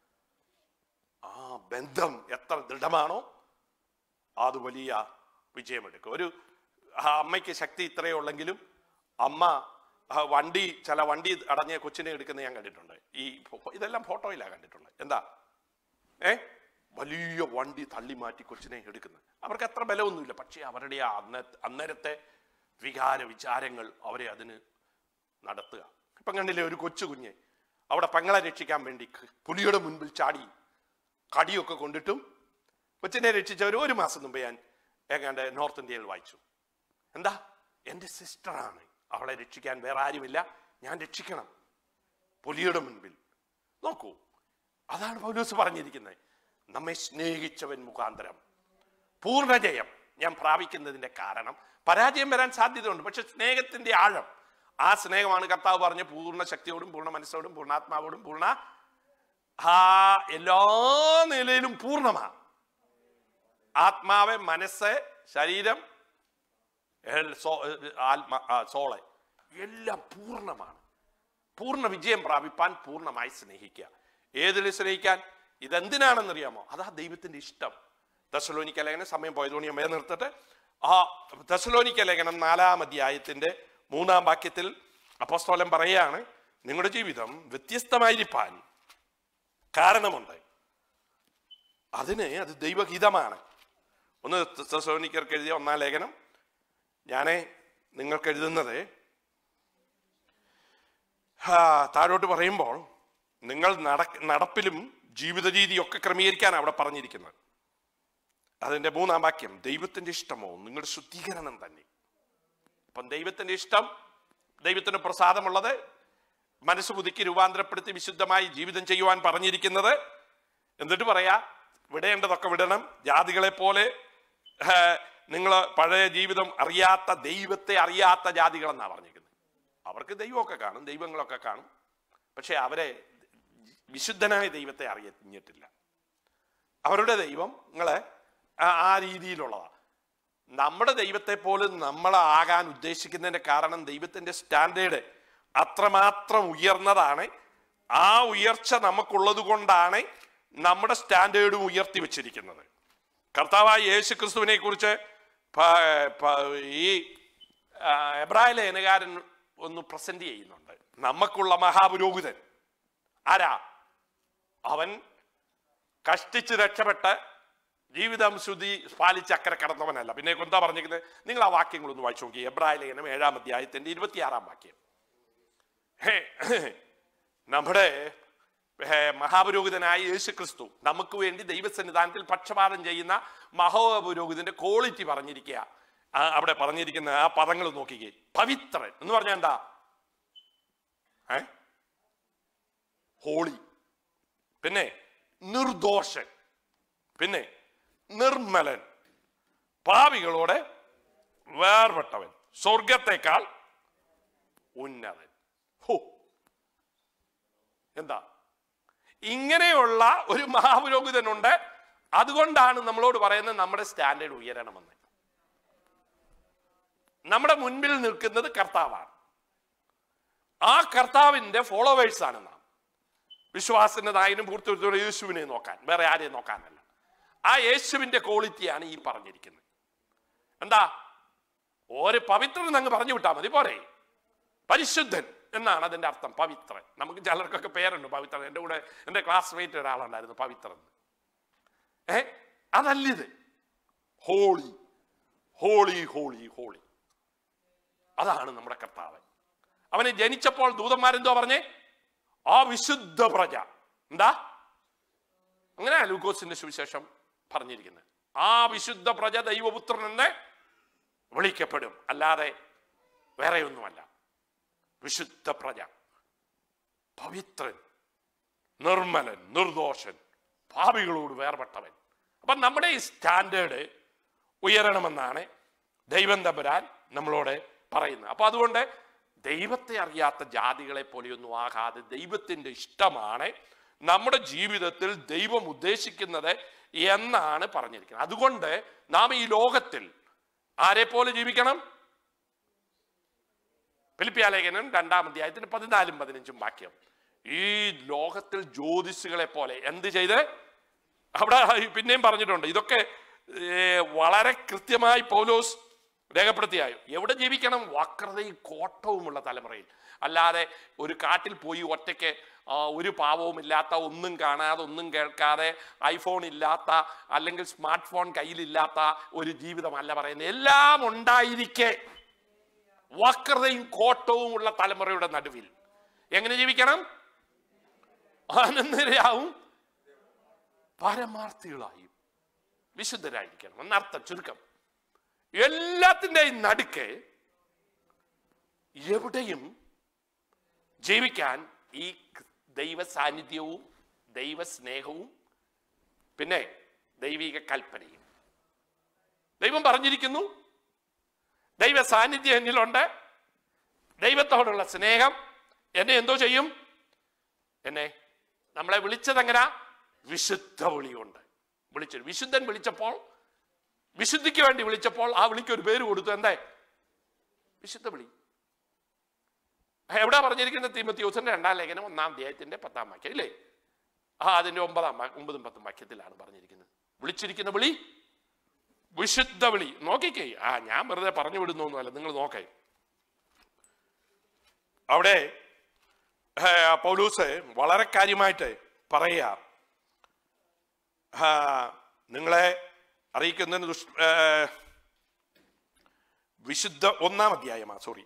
ആ ബന്ധം എത്ര ദൃഢമാണോ അത് വലിയ വിജയമെടുക്കും ഒരു ആ അമ്മയ്ക്ക് ശക്തി ഇത്രയേ ഉള്ളെങ്കിലും അമ്മ ആ വണ്ടി ചില വണ്ടി അടഞ്ഞ കൊച്ചിനെ എടുക്കുന്ന ഞാൻ കണ്ടിട്ടുണ്ട് ഈ ഫോ- ഇതെല്ലാം ഫോട്ടോയിലാണ് കണ്ടിട്ടുള്ളത് എന്താ ഏ വലിയ വണ്ടി തള്ളി മാറ്റി കൊച്ചിനെ എടുക്കുന്നത് അവർക്ക് അത്ര ബലമൊന്നുമില്ല പക്ഷേ അവരുടെ ആ അന്ന അന്നേരത്തെ വികാര വിചാരങ്ങൾ അവരെ അതിന് നടത്തുക ഇപ്പം കണ്ടില്ലേ ഒരു കൊച്ചു കുഞ്ഞ് അവിടെ പെങ്ങളെ രക്ഷിക്കാൻ വേണ്ടി ക- പുലിയുടെ മുൻപിൽ ചാടി കടിയൊക്കെ കൊണ്ടിട്ടും കൊച്ചിനെ രക്ഷിച്ചവർ ഒരു മാസം മുമ്പ് ഞാൻ ഏതാണ്ട് നോർത്ത് ഇന്ത്യയിൽ വായിച്ചു എന്താ എൻ്റെ സിസ്റ്ററാണ് അവളെ രക്ഷിക്കാൻ വേറെ ആരുമില്ല ഞാൻ രക്ഷിക്കണം പുലിയുടെ മുൻപിൽ നോക്കൂ അതാണ് പൗലോസ് പറഞ്ഞിരിക്കുന്നത് നമ്മെ സ്നേഹിച്ചവൻ മുഖാന്തരം പൂർണ്ണജയം ഞാൻ പ്രാപിക്കുന്നതിന്റെ കാരണം പരാജയം വരാൻ സാധ്യതയുണ്ട് പക്ഷെ സ്നേഹത്തിന്റെ ആഴം ആ സ്നേഹമാണ് കർത്താവ് പറഞ്ഞ പൂർണ്ണ ശക്തിയോടും പൂർണ്ണ മനസ്സോടും പൂർണ്ണാത്മാവോടും പൂർണ്ണ ആ എല്ലാ നിലയിലും പൂർണ്ണമാണ് ആത്മാവ് മനസ്സ് ശരീരം എൽ- സോ- ആത്മ ആ, സോള് എല്ലാം പൂർണ്ണമാണ് പൂർണ്ണ വിജയം പ്രാപിപ്പാൻ പൂർണ്ണമായി സ്നേഹിക്കുക ഏതിൽ സ്നേഹിക്കാൻ ഇതെന്തിനാണെന്നറിയാമോ അതാ ദൈവത്തിന്റെ ഇഷ്ടം ദശലോനിക്ക ലേഖനം സമയം പോയതുകൊണ്ട് ഞാൻ വേറെ നിർത്തട്ടെ ആ ദശലോനിക്ക ലേഖനം നാലാം അധ്യായത്തിന്റെ മൂന്നാം വാക്യത്തിൽ അപ്പോസ്തോലൻ പറയുകയാണ് നിങ്ങളുടെ ജീവിതം വ്യത്യസ്തമായിരിക്കാൻ കാരണമുണ്ട് അതിന് അത് ദൈവഹിതമാണ് ഒന്ന് തെസ്സലോനിക്കർക്ക് എഴുതിയ ഒന്നാം ലേഖനം ഞാൻ നിങ്ങൾക്ക് എഴുതുന്നത് ഹാ, താഴോട്ട് പറയുമ്പോൾ നിങ്ങൾ നട നടപ്പിലും ജീവിത രീതിയൊക്കെ ക്രമീകരിക്കാൻ അവിടെ പറഞ്ഞിരിക്കുന്നത് അതിന്റെ മൂന്നാം വാക്യം ദൈവത്തിന്റെ ഇഷ്ടമോ നിങ്ങളുടെ ശുദ്ധീകരണം തന്നെ അപ്പം ദൈവത്തിന്റെ ഇഷ്ടം ദൈവത്തിന് പ്രസാദമുള്ളത് മനസ്സ് പുതുക്കി രൂപാന്തരപ്പെടുത്തി വിശുദ്ധമായി ജീവിതം ചെയ്യുവാൻ പറഞ്ഞിരിക്കുന്നത് എന്നിട്ട് പറയാ വിടേണ്ടതൊക്കെ വിടണം ജാതികളെ പോലെ നിങ്ങൾ പഴയ ജീവിതം അറിയാത്ത ദൈവത്തെ അറിയാത്ത ജാതികളെന്നാ പറഞ്ഞിരിക്കുന്നത് അവർക്ക് ദൈവമൊക്കെ കാണും ദൈവങ്ങളൊക്കെ കാണും പക്ഷെ അവരെ വിശുദ്ധനായ ദൈവത്തെ അറിഞ്ഞിട്ടില്ല അവരുടെ ദൈവം നിങ്ങളെ ആ- ആ രീതിയിലുള്ളതാണ് നമ്മുടെ ദൈവത്തെ പോലും നമ്മളാകാൻ ഉദ്ദേശിക്കുന്നതിന്റെ കാരണം ദൈവത്തിന്റെ സ്റ്റാൻഡേർഡ് അത്രമാത്രം ഉയർന്നതാണ് ആ ഉയർച്ച നമുക്കുള്ളത് കൊണ്ടാണ് നമ്മുടെ സ്റ്റാൻഡേർഡും ഉയർത്തി വെച്ചിരിക്കുന്നത് കർത്താവായ യേശു ക്രിസ്തുവിനെ കുറിച്ച് പ- പ- ഈ ആ, എബ്രായ ലേഖനകാരൻ ഒന്ന് പ്രസന്റ് ചെയ്യുന്നുണ്ട് നമുക്കുള്ള മഹാപുരോഹിതൻ ആരാ അവൻ കഷ്ടിച്ച് രക്ഷപ്പെട്ട് ജീവിതം ശുദ്ധി പാലിച്ച് അക്കരെ കടന്നവനല്ല പിന്നെ എന്താ പറഞ്ഞിരിക്കുന്നത് നിങ്ങൾ ആ വാക്യങ്ങളൊന്ന് വായിച്ചു നോക്കി എബ്രായ ലേഖനം ഏഴാം അധ്യായത്തിന്റെ ഇരുപത്തിയാറാം വാക്യം ഹേ, നമ്മുടെ ഹേ, മഹാപുരോഹിതനായ യേശു ക്രിസ്തു നമുക്ക് വേണ്ടി ദൈവസന്നിധാനത്തിൽ പക്ഷപാതം ചെയ്യുന്ന മഹാപുരോഹിതന്റെ ക്വാളിറ്റി പറഞ്ഞിരിക്കുക ആ, അവിടെ പറഞ്ഞിരിക്കുന്ന ആ പദങ്ങൾ നോക്കിക്കേ പവിത്രൻ എന്ന് പറഞ്ഞാൽ എന്താ ഏ ഹോളി പിന്നെ നിർദോഷൻ പിന്നെ നിർമ്മലൻ പാപികളോടെ വേർപെട്ടവൻ സ്വർഗത്തെക്കാൾ ഉന്നതൻ ഹോ എന്താ ഇങ്ങനെയുള്ള ഒരു മഹാപുരോഹിതനുണ്ട് അതുകൊണ്ടാണ് നമ്മളോട് പറയുന്നത് നമ്മുടെ സ്റ്റാൻഡേർഡ് ഉയരണമെന്ന് നമ്മുടെ മുൻപിൽ നിൽക്കുന്നത് കർത്താവാണ് ആ കർത്താവിന്റെ ഫോളോവേഴ്സ് ആണ് നാം വിശ്വാസത്തിന്റെ നായനും പൂർത്തിയുള്ള യേശുവിനെ നോക്കാൻ വേറെ ആരെയും നോക്കാനല്ല ആ യേശുവിന്റെ ക്വാളിറ്റിയാണ് ഈ പറഞ്ഞിരിക്കുന്നത് എന്താ ഒരു പവിത്രൻ അങ്ങ് പറഞ്ഞു വിട്ടാൽ മതി പോരെ പരിശുദ്ധൻ എന്നാണ് അതിന്റെ അർത്ഥം പവിത്രൻ നമുക്ക് ചിലർക്കൊക്കെ പേരുണ്ട് പവിത്രൻ എൻ്റെ കൂടെ എൻ്റെ ക്ലാസ്മേറ്റ് ഒരാളുണ്ടായിരുന്നു പവിത്രൻ ഏ അതല്ലിത് ഹോളി ഹോളി ഹോളി ഹോളി അതാണ് നമ്മുടെ കർത്താവ് അവനെ ജനിച്ചപ്പോൾ ദൂതന്മാരെന്തോ പറഞ്ഞേ ആ വിശുദ്ധ പ്രജ എന്താ അങ്ങനെ ലൂക്കോസിന്റെ സുവിശേഷം പറഞ്ഞിരിക്കുന്നത് ആ വിശുദ്ധ പ്രജ ദൈവപുത്രൻ എന്ന് വിളിക്കപ്പെടും അല്ലാതെ വേറെയൊന്നുമല്ല വിശുദ്ധ പ്രജ പവിത്രൻ നിർമ്മലൻ നിർദോഷൻ പാപികളോട് വേർപെട്ടവൻ അപ്പൊ നമ്മുടെ ഈ സ്റ്റാൻഡേർഡ് ഉയരണമെന്നാണ് ദൈവം തമ്പുരാൻ നമ്മളോട് പറയുന്നത് അപ്പൊ അതുകൊണ്ട് ദൈവത്തെ അറിയാത്ത ജാതികളെ പോലെയൊന്നും ആകാതെ ദൈവത്തിന്റെ ഇഷ്ടമാണ് നമ്മുടെ ജീവിതത്തിൽ ദൈവം ഉദ്ദേശിക്കുന്നത് എന്നാണ് പറഞ്ഞിരിക്കുന്നത് അതുകൊണ്ട് നാം ഈ ലോകത്തിൽ ആരെ പോലെ ജീവിക്കണം ഫിലിപ്പിയാലേഖനം രണ്ടാം അധ്യായത്തിന് പതിനാലും പതിനഞ്ചും വാക്യം ഈ ലോകത്തിൽ ജ്യോതിഷുകളെ പോലെ എന്ത് ചെയ്ത് അവിടെ പിന്നെയും പറഞ്ഞിട്ടുണ്ട് ഇതൊക്കെ ഏ, വളരെ കൃത്യമായി പൗലോസ് രേഖപ്പെടുത്തിയായോ എവിടെ ജീവിക്കണം വക്രതയും കോട്ടവുമുള്ള തലമുറയിൽ അല്ലാതെ ഒരു കാട്ടിൽ പോയി ഒറ്റയ്ക്ക് ആ, ഒരു പാവവും ഇല്ലാത്ത ഒന്നും കാണാതെ ഒന്നും കേൾക്കാതെ ഐഫോൺ ഇല്ലാത്ത അല്ലെങ്കിൽ സ്മാർട്ട് ഫോൺ കയ്യിലില്ലാത്ത ഒരു ജീവിതമല്ല പറയുന്നത് എല്ലാം ഉണ്ടായിരിക്കെ വക്രതയും കോട്ടവും ഉള്ള തലമുറയുടെ നടുവിൽ എങ്ങനെ ജീവിക്കണം ആനന്ദരാവും പരമാർത്ഥികളായും വിശുദ്ധരായിരിക്കണം എന്നർത്ഥം ചുരുക്കം എല്ലാത്തിൻ്റെയും നടുക്ക് എവിടെയും ജീവിക്കാൻ ഈ ദൈവ സാന്നിധ്യവും ദൈവസ്നേഹവും പിന്നെ ദൈവിക കൽപ്പനയും ദൈവം പറഞ്ഞിരിക്കുന്നു ദൈവ സാന്നിധ്യം എന്നിലുണ്ട് ദൈവത്തോടുള്ള സ്നേഹം എന്നെ എന്തോ ചെയ്യും എന്നെ നമ്മളെ വിളിച്ചതെങ്ങനാ വിശുദ്ധ വിളി കൊണ്ട് വിളിച്ചു വിശുദ്ധൻ വിളിച്ചപ്പോൾ വിശുദ്ധിക്ക് വേണ്ടി വിളിച്ചപ്പോൾ ആ വിളിക്ക് ഒരു പേര് കൊടുത്തു എന്തേ വിശുദ്ധ വിളി എവിടെ പറഞ്ഞിരിക്കുന്നത് തീമത്യോസിന്റെ രണ്ടാം ലേഖനം ഒന്നാം അധ്യായത്തിന്റെ പത്താം വാക്യം ഇല്ലേ ആ അതിന്റെ ഒമ്പതാം വാ- ഒമ്പതും പത്തും വാക്യത്തിലാണ് പറഞ്ഞിരിക്കുന്നത് വിളിച്ചിരിക്കുന്ന വിളി വിശുദ്ധ വിളി നോക്കിക്കേ ആ ഞാൻ വെറുതെ പറഞ്ഞു വിടുന്നൊന്നുമല്ല നിങ്ങൾ നോക്കേ അവിടെ ഏ, പൗലൂസ് വളരെ കാര്യമായിട്ട് പറയുക ആ, നിങ്ങളെ അറിയിക്കുന്നതിന് ദുഷ് ഏ, വിശുദ്ധ ഒന്നാം അധ്യായമാ സോറി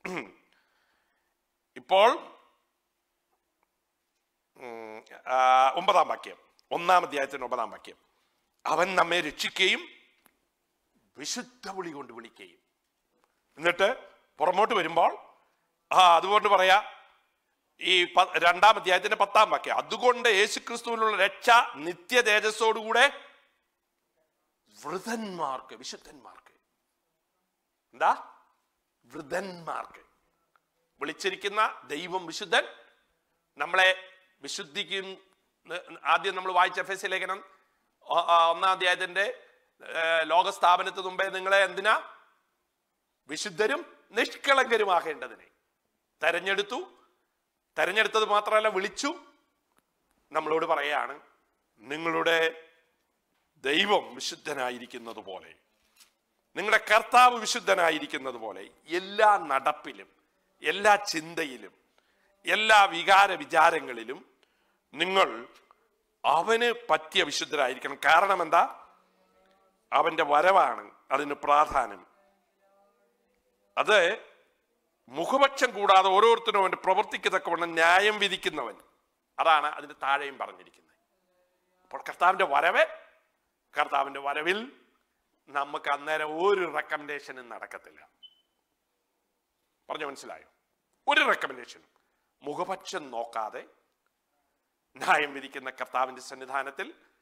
ഇപ്പോൾ ഉം, ആ, ഒമ്പതാം വാക്യം ഒന്നാം അധ്യായത്തിന് ഒമ്പതാം വാക്യം അവൻ നമ്മെ രക്ഷിക്കുകയും വിശുദ്ധ വിളി കൊണ്ട് വിളിക്കുകയും എന്നിട്ട് പുറമോട്ട് വരുമ്പോൾ ആ അതുകൊണ്ട് പറയാ ഈ പ- രണ്ടാം അധ്യായത്തിന്റെ പത്താം വാക്യം അതുകൊണ്ട് യേശുക്രിസ്തുവിനുള്ള രക്ഷ നിത്യ തേജസ്സോടുകൂടെ വൃതന്മാർക്ക് വിശുദ്ധന്മാർക്ക് എന്താ വൃതന്മാർക്ക് വിളിച്ചിരിക്കുന്ന ദൈവം വിശുദ്ധൻ നമ്മളെ വിശുദ്ധിക്കും ആദ്യം നമ്മൾ വായിച്ച എഫ് എസ് ലേഖനം ഒ- ആ, ഒന്നാം അധ്യായത്തിന്റെ ഏ, ലോകസ്ഥാപനത്തിന് മുമ്പേ നിങ്ങളെ എന്തിനാ വിശുദ്ധരും നിഷ്കളങ്കരുമാകേണ്ടതിനെ തെരഞ്ഞെടുത്തു തെരഞ്ഞെടുത്തത് മാത്രമല്ല വിളിച്ചു നമ്മളോട് പറയാണ് നിങ്ങളുടെ ദൈവം വിശുദ്ധനായിരിക്കുന്നത് പോലെ നിങ്ങളുടെ കർത്താവ് വിശുദ്ധനായിരിക്കുന്നത് പോലെ എല്ലാ നടപ്പിലും എല്ലാ ചിന്തയിലും എല്ലാ വികാര വിചാരങ്ങളിലും നിങ്ങൾ അവന് പറ്റിയ വിശുദ്ധരായിരിക്കണം കാരണം എന്താ അവന്റെ വരവാണ് അതിന് പ്രാധാന്യം അത് മുഖപക്ഷം കൂടാതെ ഓരോരുത്തരും അവന്റെ പ്രവൃത്തിക്ക് തക്കവണ്ണം ന്യായം വിധിക്കുന്നവൻ അതാണ് അതിന്റെ താഴെയും പറഞ്ഞിരിക്കുന്നത് അപ്പോൾ കർത്താവിന്റെ വരവ് കർത്താവിന്റെ വരവിൽ നമുക്ക് അന്നേരം ഒരു റെക്കമെൻഡേഷനും നടക്കത്തില്ല പറഞ്ഞു മനസ്സിലായോ ഒരു റെക്കമെൻഡേഷനും മുഖപക്ഷം നോക്കാതെ ന്യായം വിധിക്കുന്ന കർത്താവിന്റെ സന്നിധാനത്തിൽ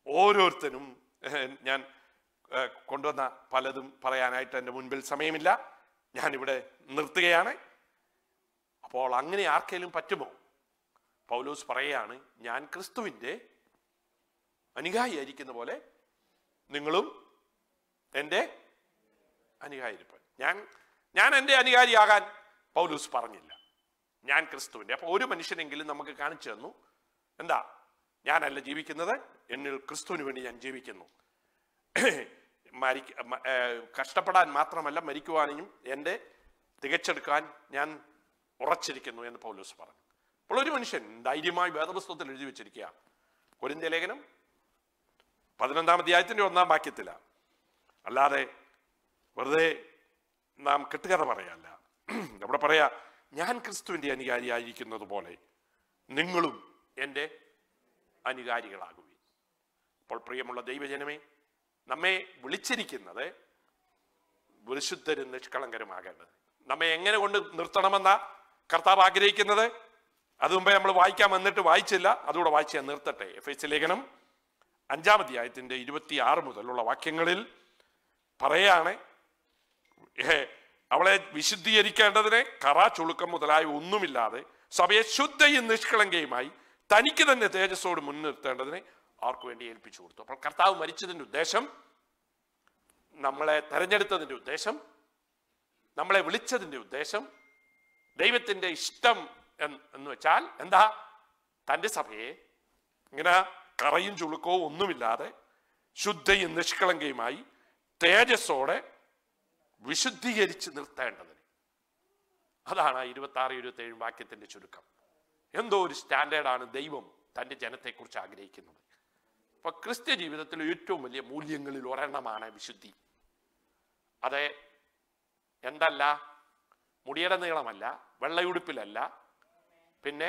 ഓരോരുത്തരും ഏഹ്, ഞാൻ ഏഹ്, കൊണ്ടുവന്ന പലതും പറയാനായിട്ട് എൻ്റെ മുൻപിൽ സമയമില്ല ഞാനിവിടെ നിർത്തുകയാണ് അപ്പോൾ അങ്ങനെ ആർക്കെങ്കിലും പറ്റുമോ പൗലോസ് പറയുകയാണ് ഞാൻ ക്രിസ്തുവിൻ്റെ അനുഗായിയായിരിക്കുന്ന പോലെ നിങ്ങളും എൻ്റെ അനുഗായിരിപ്പ് ഞാൻ ഞാൻ എൻ്റെ അനുകാരിയാകാൻ പൗലൂസ് പറഞ്ഞില്ല ഞാൻ ക്രിസ്തുവിൻ്റെ അപ്പോൾ ഒരു മനുഷ്യനെങ്കിലും നമുക്ക് കാണിച്ചു തന്നു എന്താ ഞാനല്ല ജീവിക്കുന്നത് എന്നിൽ ക്രിസ്തുവിന് വേണ്ടി ഞാൻ ജീവിക്കുന്നു മരിക്ക മ- ഏ, കഷ്ടപ്പെടാൻ മാത്രമല്ല മരിക്കുവാനും എൻ്റെ തികച്ചെടുക്കാൻ ഞാൻ ഉറച്ചിരിക്കുന്നു എന്ന് പൗലൂസ് പറഞ്ഞു അപ്പോൾ ഒരു മനുഷ്യൻ ധൈര്യമായി വേദപുസ്തകത്തിൽ എഴുതി വെച്ചിരിക്കുക കൊരിന്ത്യ ലേഖനം പതിനൊന്നാം അധ്യായത്തിന്റെ ഒന്നാം വാക്യത്തില അല്ലാതെ വെറുതെ നാം കെട്ടുകഥ പറയല്ല അവിടെ പറയാ ഞാൻ ക്രിസ്തുവിന്റെ അനുകാരിയായിരിക്കുന്നത് പോലെ നിങ്ങളും എൻ്റെ അനുകാരികളാകുവിൻ അപ്പോൾ പ്രിയമുള്ള ദൈവജനമേ നമ്മെ വിളിച്ചിരിക്കുന്നത് വിശുദ്ധരും നിഷ്കളങ്കരുമാകേണ്ടത് നമ്മെ എങ്ങനെ കൊണ്ട് നിർത്തണമെന്ന കർത്താവ് ആഗ്രഹിക്കുന്നത് അത് മുമ്പേ നമ്മൾ വായിക്കാൻ വന്നിട്ട് വായിച്ചില്ല അതുകൂടെ വായിച്ച് ഞാൻ നിർത്തട്ടെ എഫ് എസ് ലേഖനം അഞ്ചാം അധ്യായത്തിന്റെ ഇരുപത്തി ആറ് മുതലുള്ള വാക്യങ്ങളിൽ പറയാണ് ഏ, അവളെ വിശുദ്ധീകരിക്കേണ്ടതിനെ കറ ചുളുക്കം മുതലായ ഒന്നുമില്ലാതെ സഭയെ ശുദ്ധയും നിഷ്കളങ്കയുമായി തനിക്ക് തന്നെ തേജസ്സോട് മുൻനിർത്തേണ്ടതിനെ ആർക്കു വേണ്ടി ഏൽപ്പിച്ചു കൊടുത്തു അപ്പോൾ കർത്താവ് മരിച്ചതിന്റെ ഉദ്ദേശം നമ്മളെ തെരഞ്ഞെടുത്തതിന്റെ ഉദ്ദേശം നമ്മളെ വിളിച്ചതിന്റെ ഉദ്ദേശം ദൈവത്തിന്റെ ഇഷ്ടം എന്ന് എന്ന് വെച്ചാൽ എന്താ തന്റെ സഭയെ ഇങ്ങനെ കറയും ചുളുക്കവും ഒന്നുമില്ലാതെ ശുദ്ധയും നിഷ്കളങ്കയുമായി തേജസ്സോടെ വിശുദ്ധീകരിച്ച് നിർത്തേണ്ടതിന് അതാണ് ഇരുപത്തി ആറ് ഇരുപത്തി ഏഴ് വാക്യത്തിന്റെ ചുരുക്കം എന്തോ ഒരു സ്റ്റാൻഡേർഡാണ് ദൈവം തന്റെ ജനത്തെക്കുറിച്ച് ആഗ്രഹിക്കുന്നത് അപ്പൊ ക്രിസ്ത്യ ജീവിതത്തിൽ ഏറ്റവും വലിയ മൂല്യങ്ങളിൽ ഒരെണ്ണമാണ് വിശുദ്ധി അതെ എന്തല്ല മുടിയുടെ നീളമല്ല വെള്ളയുടുപ്പിലല്ല പിന്നെ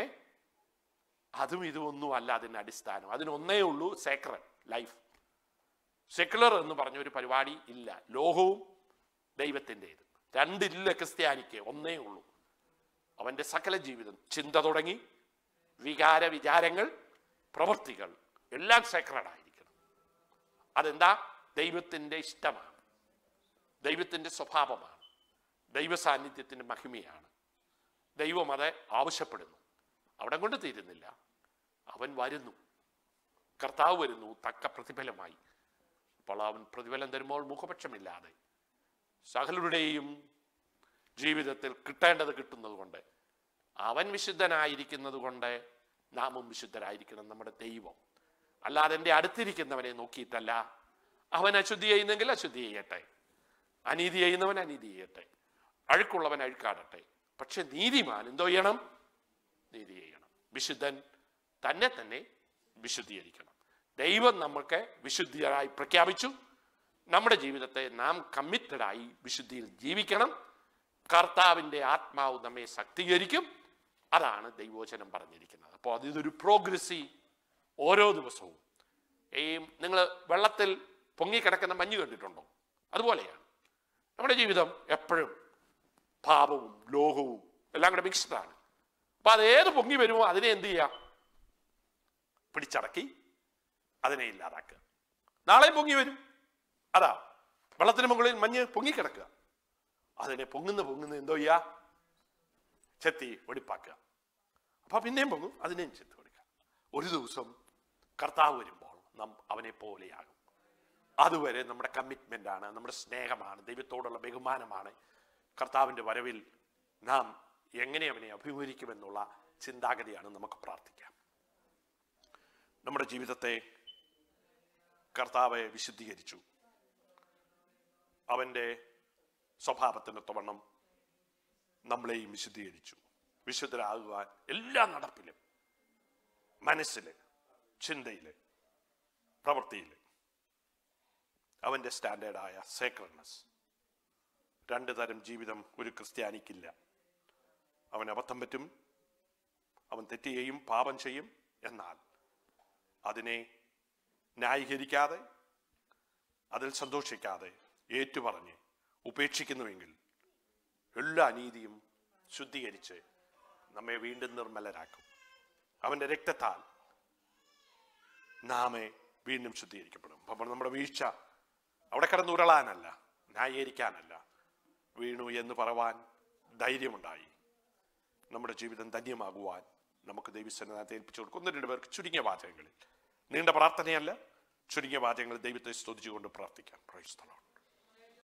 അതും ഇതും ഒന്നും അല്ല അതിന്റെ അടിസ്ഥാനം അതിനൊന്നേ ഉള്ളൂ സേക്രഡ് ലൈഫ് സെക്കുലർ എന്ന് പറഞ്ഞ ഒരു പരിപാടി ഇല്ല ലോകവും ദൈവത്തിൻ്റെത് രണ്ടില്ല ക്രിസ്ത്യാനിക്ക് ഒന്നേ ഉള്ളൂ അവന്റെ സകല ജീവിതം ചിന്ത തുടങ്ങി വികാര വിചാരങ്ങൾ പ്രവൃത്തികൾ എല്ലാം സേക്രഡ് ആയിരിക്കണം അതെന്താ ദൈവത്തിന്റെ ഇഷ്ടമാണ് ദൈവത്തിന്റെ സ്വഭാവമാണ് ദൈവ സാന്നിധ്യത്തിന്റെ മഹിമയാണ് ദൈവം അത് ആവശ്യപ്പെടുന്നു അവിടെ കൊണ്ട് തീരുന്നില്ല അവൻ വരുന്നു കർത്താവ് വരുന്നു തക്ക പ്രതിഫലമായി അപ്പോൾ അവൻ പ്രതിഫലം തരുമ്പോൾ മുഖപക്ഷമില്ലാതെ സകലരുടെയും ജീവിതത്തിൽ കിട്ടേണ്ടത് കിട്ടുന്നത് കൊണ്ട് അവൻ വിശുദ്ധനായിരിക്കുന്നത് കൊണ്ട് നാമും വിശുദ്ധരായിരിക്കണം നമ്മുടെ ദൈവം അല്ലാതെ എൻ്റെ അടുത്തിരിക്കുന്നവനെ നോക്കിയിട്ടല്ല അവൻ അശുദ്ധി ചെയ്യുന്നെങ്കിൽ അശുദ്ധി ചെയ്യട്ടെ അനീതി ചെയ്യുന്നവൻ അനീതി ചെയ്യട്ടെ അഴുക്കുള്ളവൻ അഴുക്കാടട്ടെ പക്ഷെ നീതിമാൻ എന്തോ ചെയ്യണം നീതി ചെയ്യണം വിശുദ്ധൻ തന്നെ തന്നെ വിശുദ്ധീകരിക്കണം ദൈവം നമ്മൾക്ക് വിശുദ്ധിയായി പ്രഖ്യാപിച്ചു നമ്മുടെ ജീവിതത്തെ നാം കമ്മിറ്റഡായി വിശുദ്ധിയിൽ ജീവിക്കണം കർത്താവിൻ്റെ ആത്മാവ് നമ്മെ ശക്തീകരിക്കും അതാണ് ദൈവോചനം പറഞ്ഞിരിക്കുന്നത് അപ്പോൾ അതിതൊരു പ്രോഗ്രസീവ് ഓരോ ദിവസവും ഈ നിങ്ങൾ വെള്ളത്തിൽ പൊങ്ങിക്കിടക്കുന്ന മഞ്ഞ് കണ്ടിട്ടുണ്ടോ അതുപോലെയാണ് നമ്മുടെ ജീവിതം എപ്പോഴും പാപവും ലോകവും എല്ലാം കൂടെ മിക്സ്ഡാണ് അപ്പൊ അത് ഏത് പൊങ്ങി വരുമോ അതിനെ എന്ത് ചെയ്യാം പിടിച്ചടക്കി അതിനെ ഇല്ലാതാക്കുക നാളെ പൊങ്ങി വരും അതാ വെള്ളത്തിന് മുകളിൽ മഞ്ഞ് പൊങ്ങിക്കിടക്കുക അതിനെ പൊങ്ങുന്ന പൊങ്ങുന്ന എന്തോ ചെയ്യാ ചെത്തി വെടിപ്പാക്കുക അപ്പൊ പിന്നെയും പൊങ്ങും അതിനെയും ചെത്തി കൊടുക്കുക ഒരു ദിവസം കർത്താവ് വരുമ്പോൾ നാം അവനെ പോലെയാകും അതുവരെ നമ്മുടെ കമ്മിറ്റ്മെന്റ് ആണ് നമ്മുടെ സ്നേഹമാണ് ദൈവത്തോടുള്ള ബഹുമാനമാണ് കർത്താവിന്റെ വരവിൽ നാം എങ്ങനെ അവനെ അഭിമുഖീകരിക്കുമെന്നുള്ള ചിന്താഗതിയാണ് നമുക്ക് പ്രാർത്ഥിക്കാം നമ്മുടെ ജീവിതത്തെ കർത്താവെ വിശുദ്ധീകരിച്ചു അവന്റെ സ്വഭാവത്തിന് തവണ്ണം നമ്മളെയും വിശുദ്ധീകരിച്ചു വിശുദ്ധരാകുവാൻ എല്ലാ നടപ്പിലും മനസ്സില് ചിന്തയില് പ്രവൃത്തിയില് അവന്റെ സ്റ്റാൻഡേർഡായ സേക്രഡ്നെസ് രണ്ട് തരം ജീവിതം ഒരു ക്രിസ്ത്യാനിക്കില്ല അവൻ അബദ്ധം പറ്റും അവൻ തെറ്റ് ചെയ്യും പാപം ചെയ്യും എന്നാൽ അതിനെ ന്യായീകരിക്കാതെ അതിൽ സന്തോഷിക്കാതെ ഏറ്റുപറഞ്ഞ് ഉപേക്ഷിക്കുന്നുവെങ്കിൽ എല്ലാ അനീതിയും ശുദ്ധീകരിച്ച് നമ്മെ വീണ്ടും നിർമ്മലരാക്കും അവന്റെ രക്തത്താൽ നാമെ വീണ്ടും ശുദ്ധീകരിക്കപ്പെടും അപ്പോൾ നമ്മുടെ വീഴ്ച അവിടെ കിടന്ന് ഉരുളാനല്ല ന്യായീകരിക്കാനല്ല വീണു എന്ന് പറവാൻ ധൈര്യമുണ്ടായി നമ്മുടെ ജീവിതം ധന്യമാകുവാൻ നമുക്ക് ദൈവസന്നിധാനത്തെ ഏൽപ്പിച്ചു കൊടുക്കും ഒന്ന് രണ്ട് പേർക്ക് ചുരുങ്ങിയ വാചകങ്ങളിൽ നീണ്ട പ്രാർത്ഥനയല്ല ചുരുങ്ങിയ വാചകങ്ങളിൽ ദൈവത്തെ സ്തുതിച്ചുകൊണ്ട് പ്രാർത്ഥിക്കാം പ്രൈസ്തലോ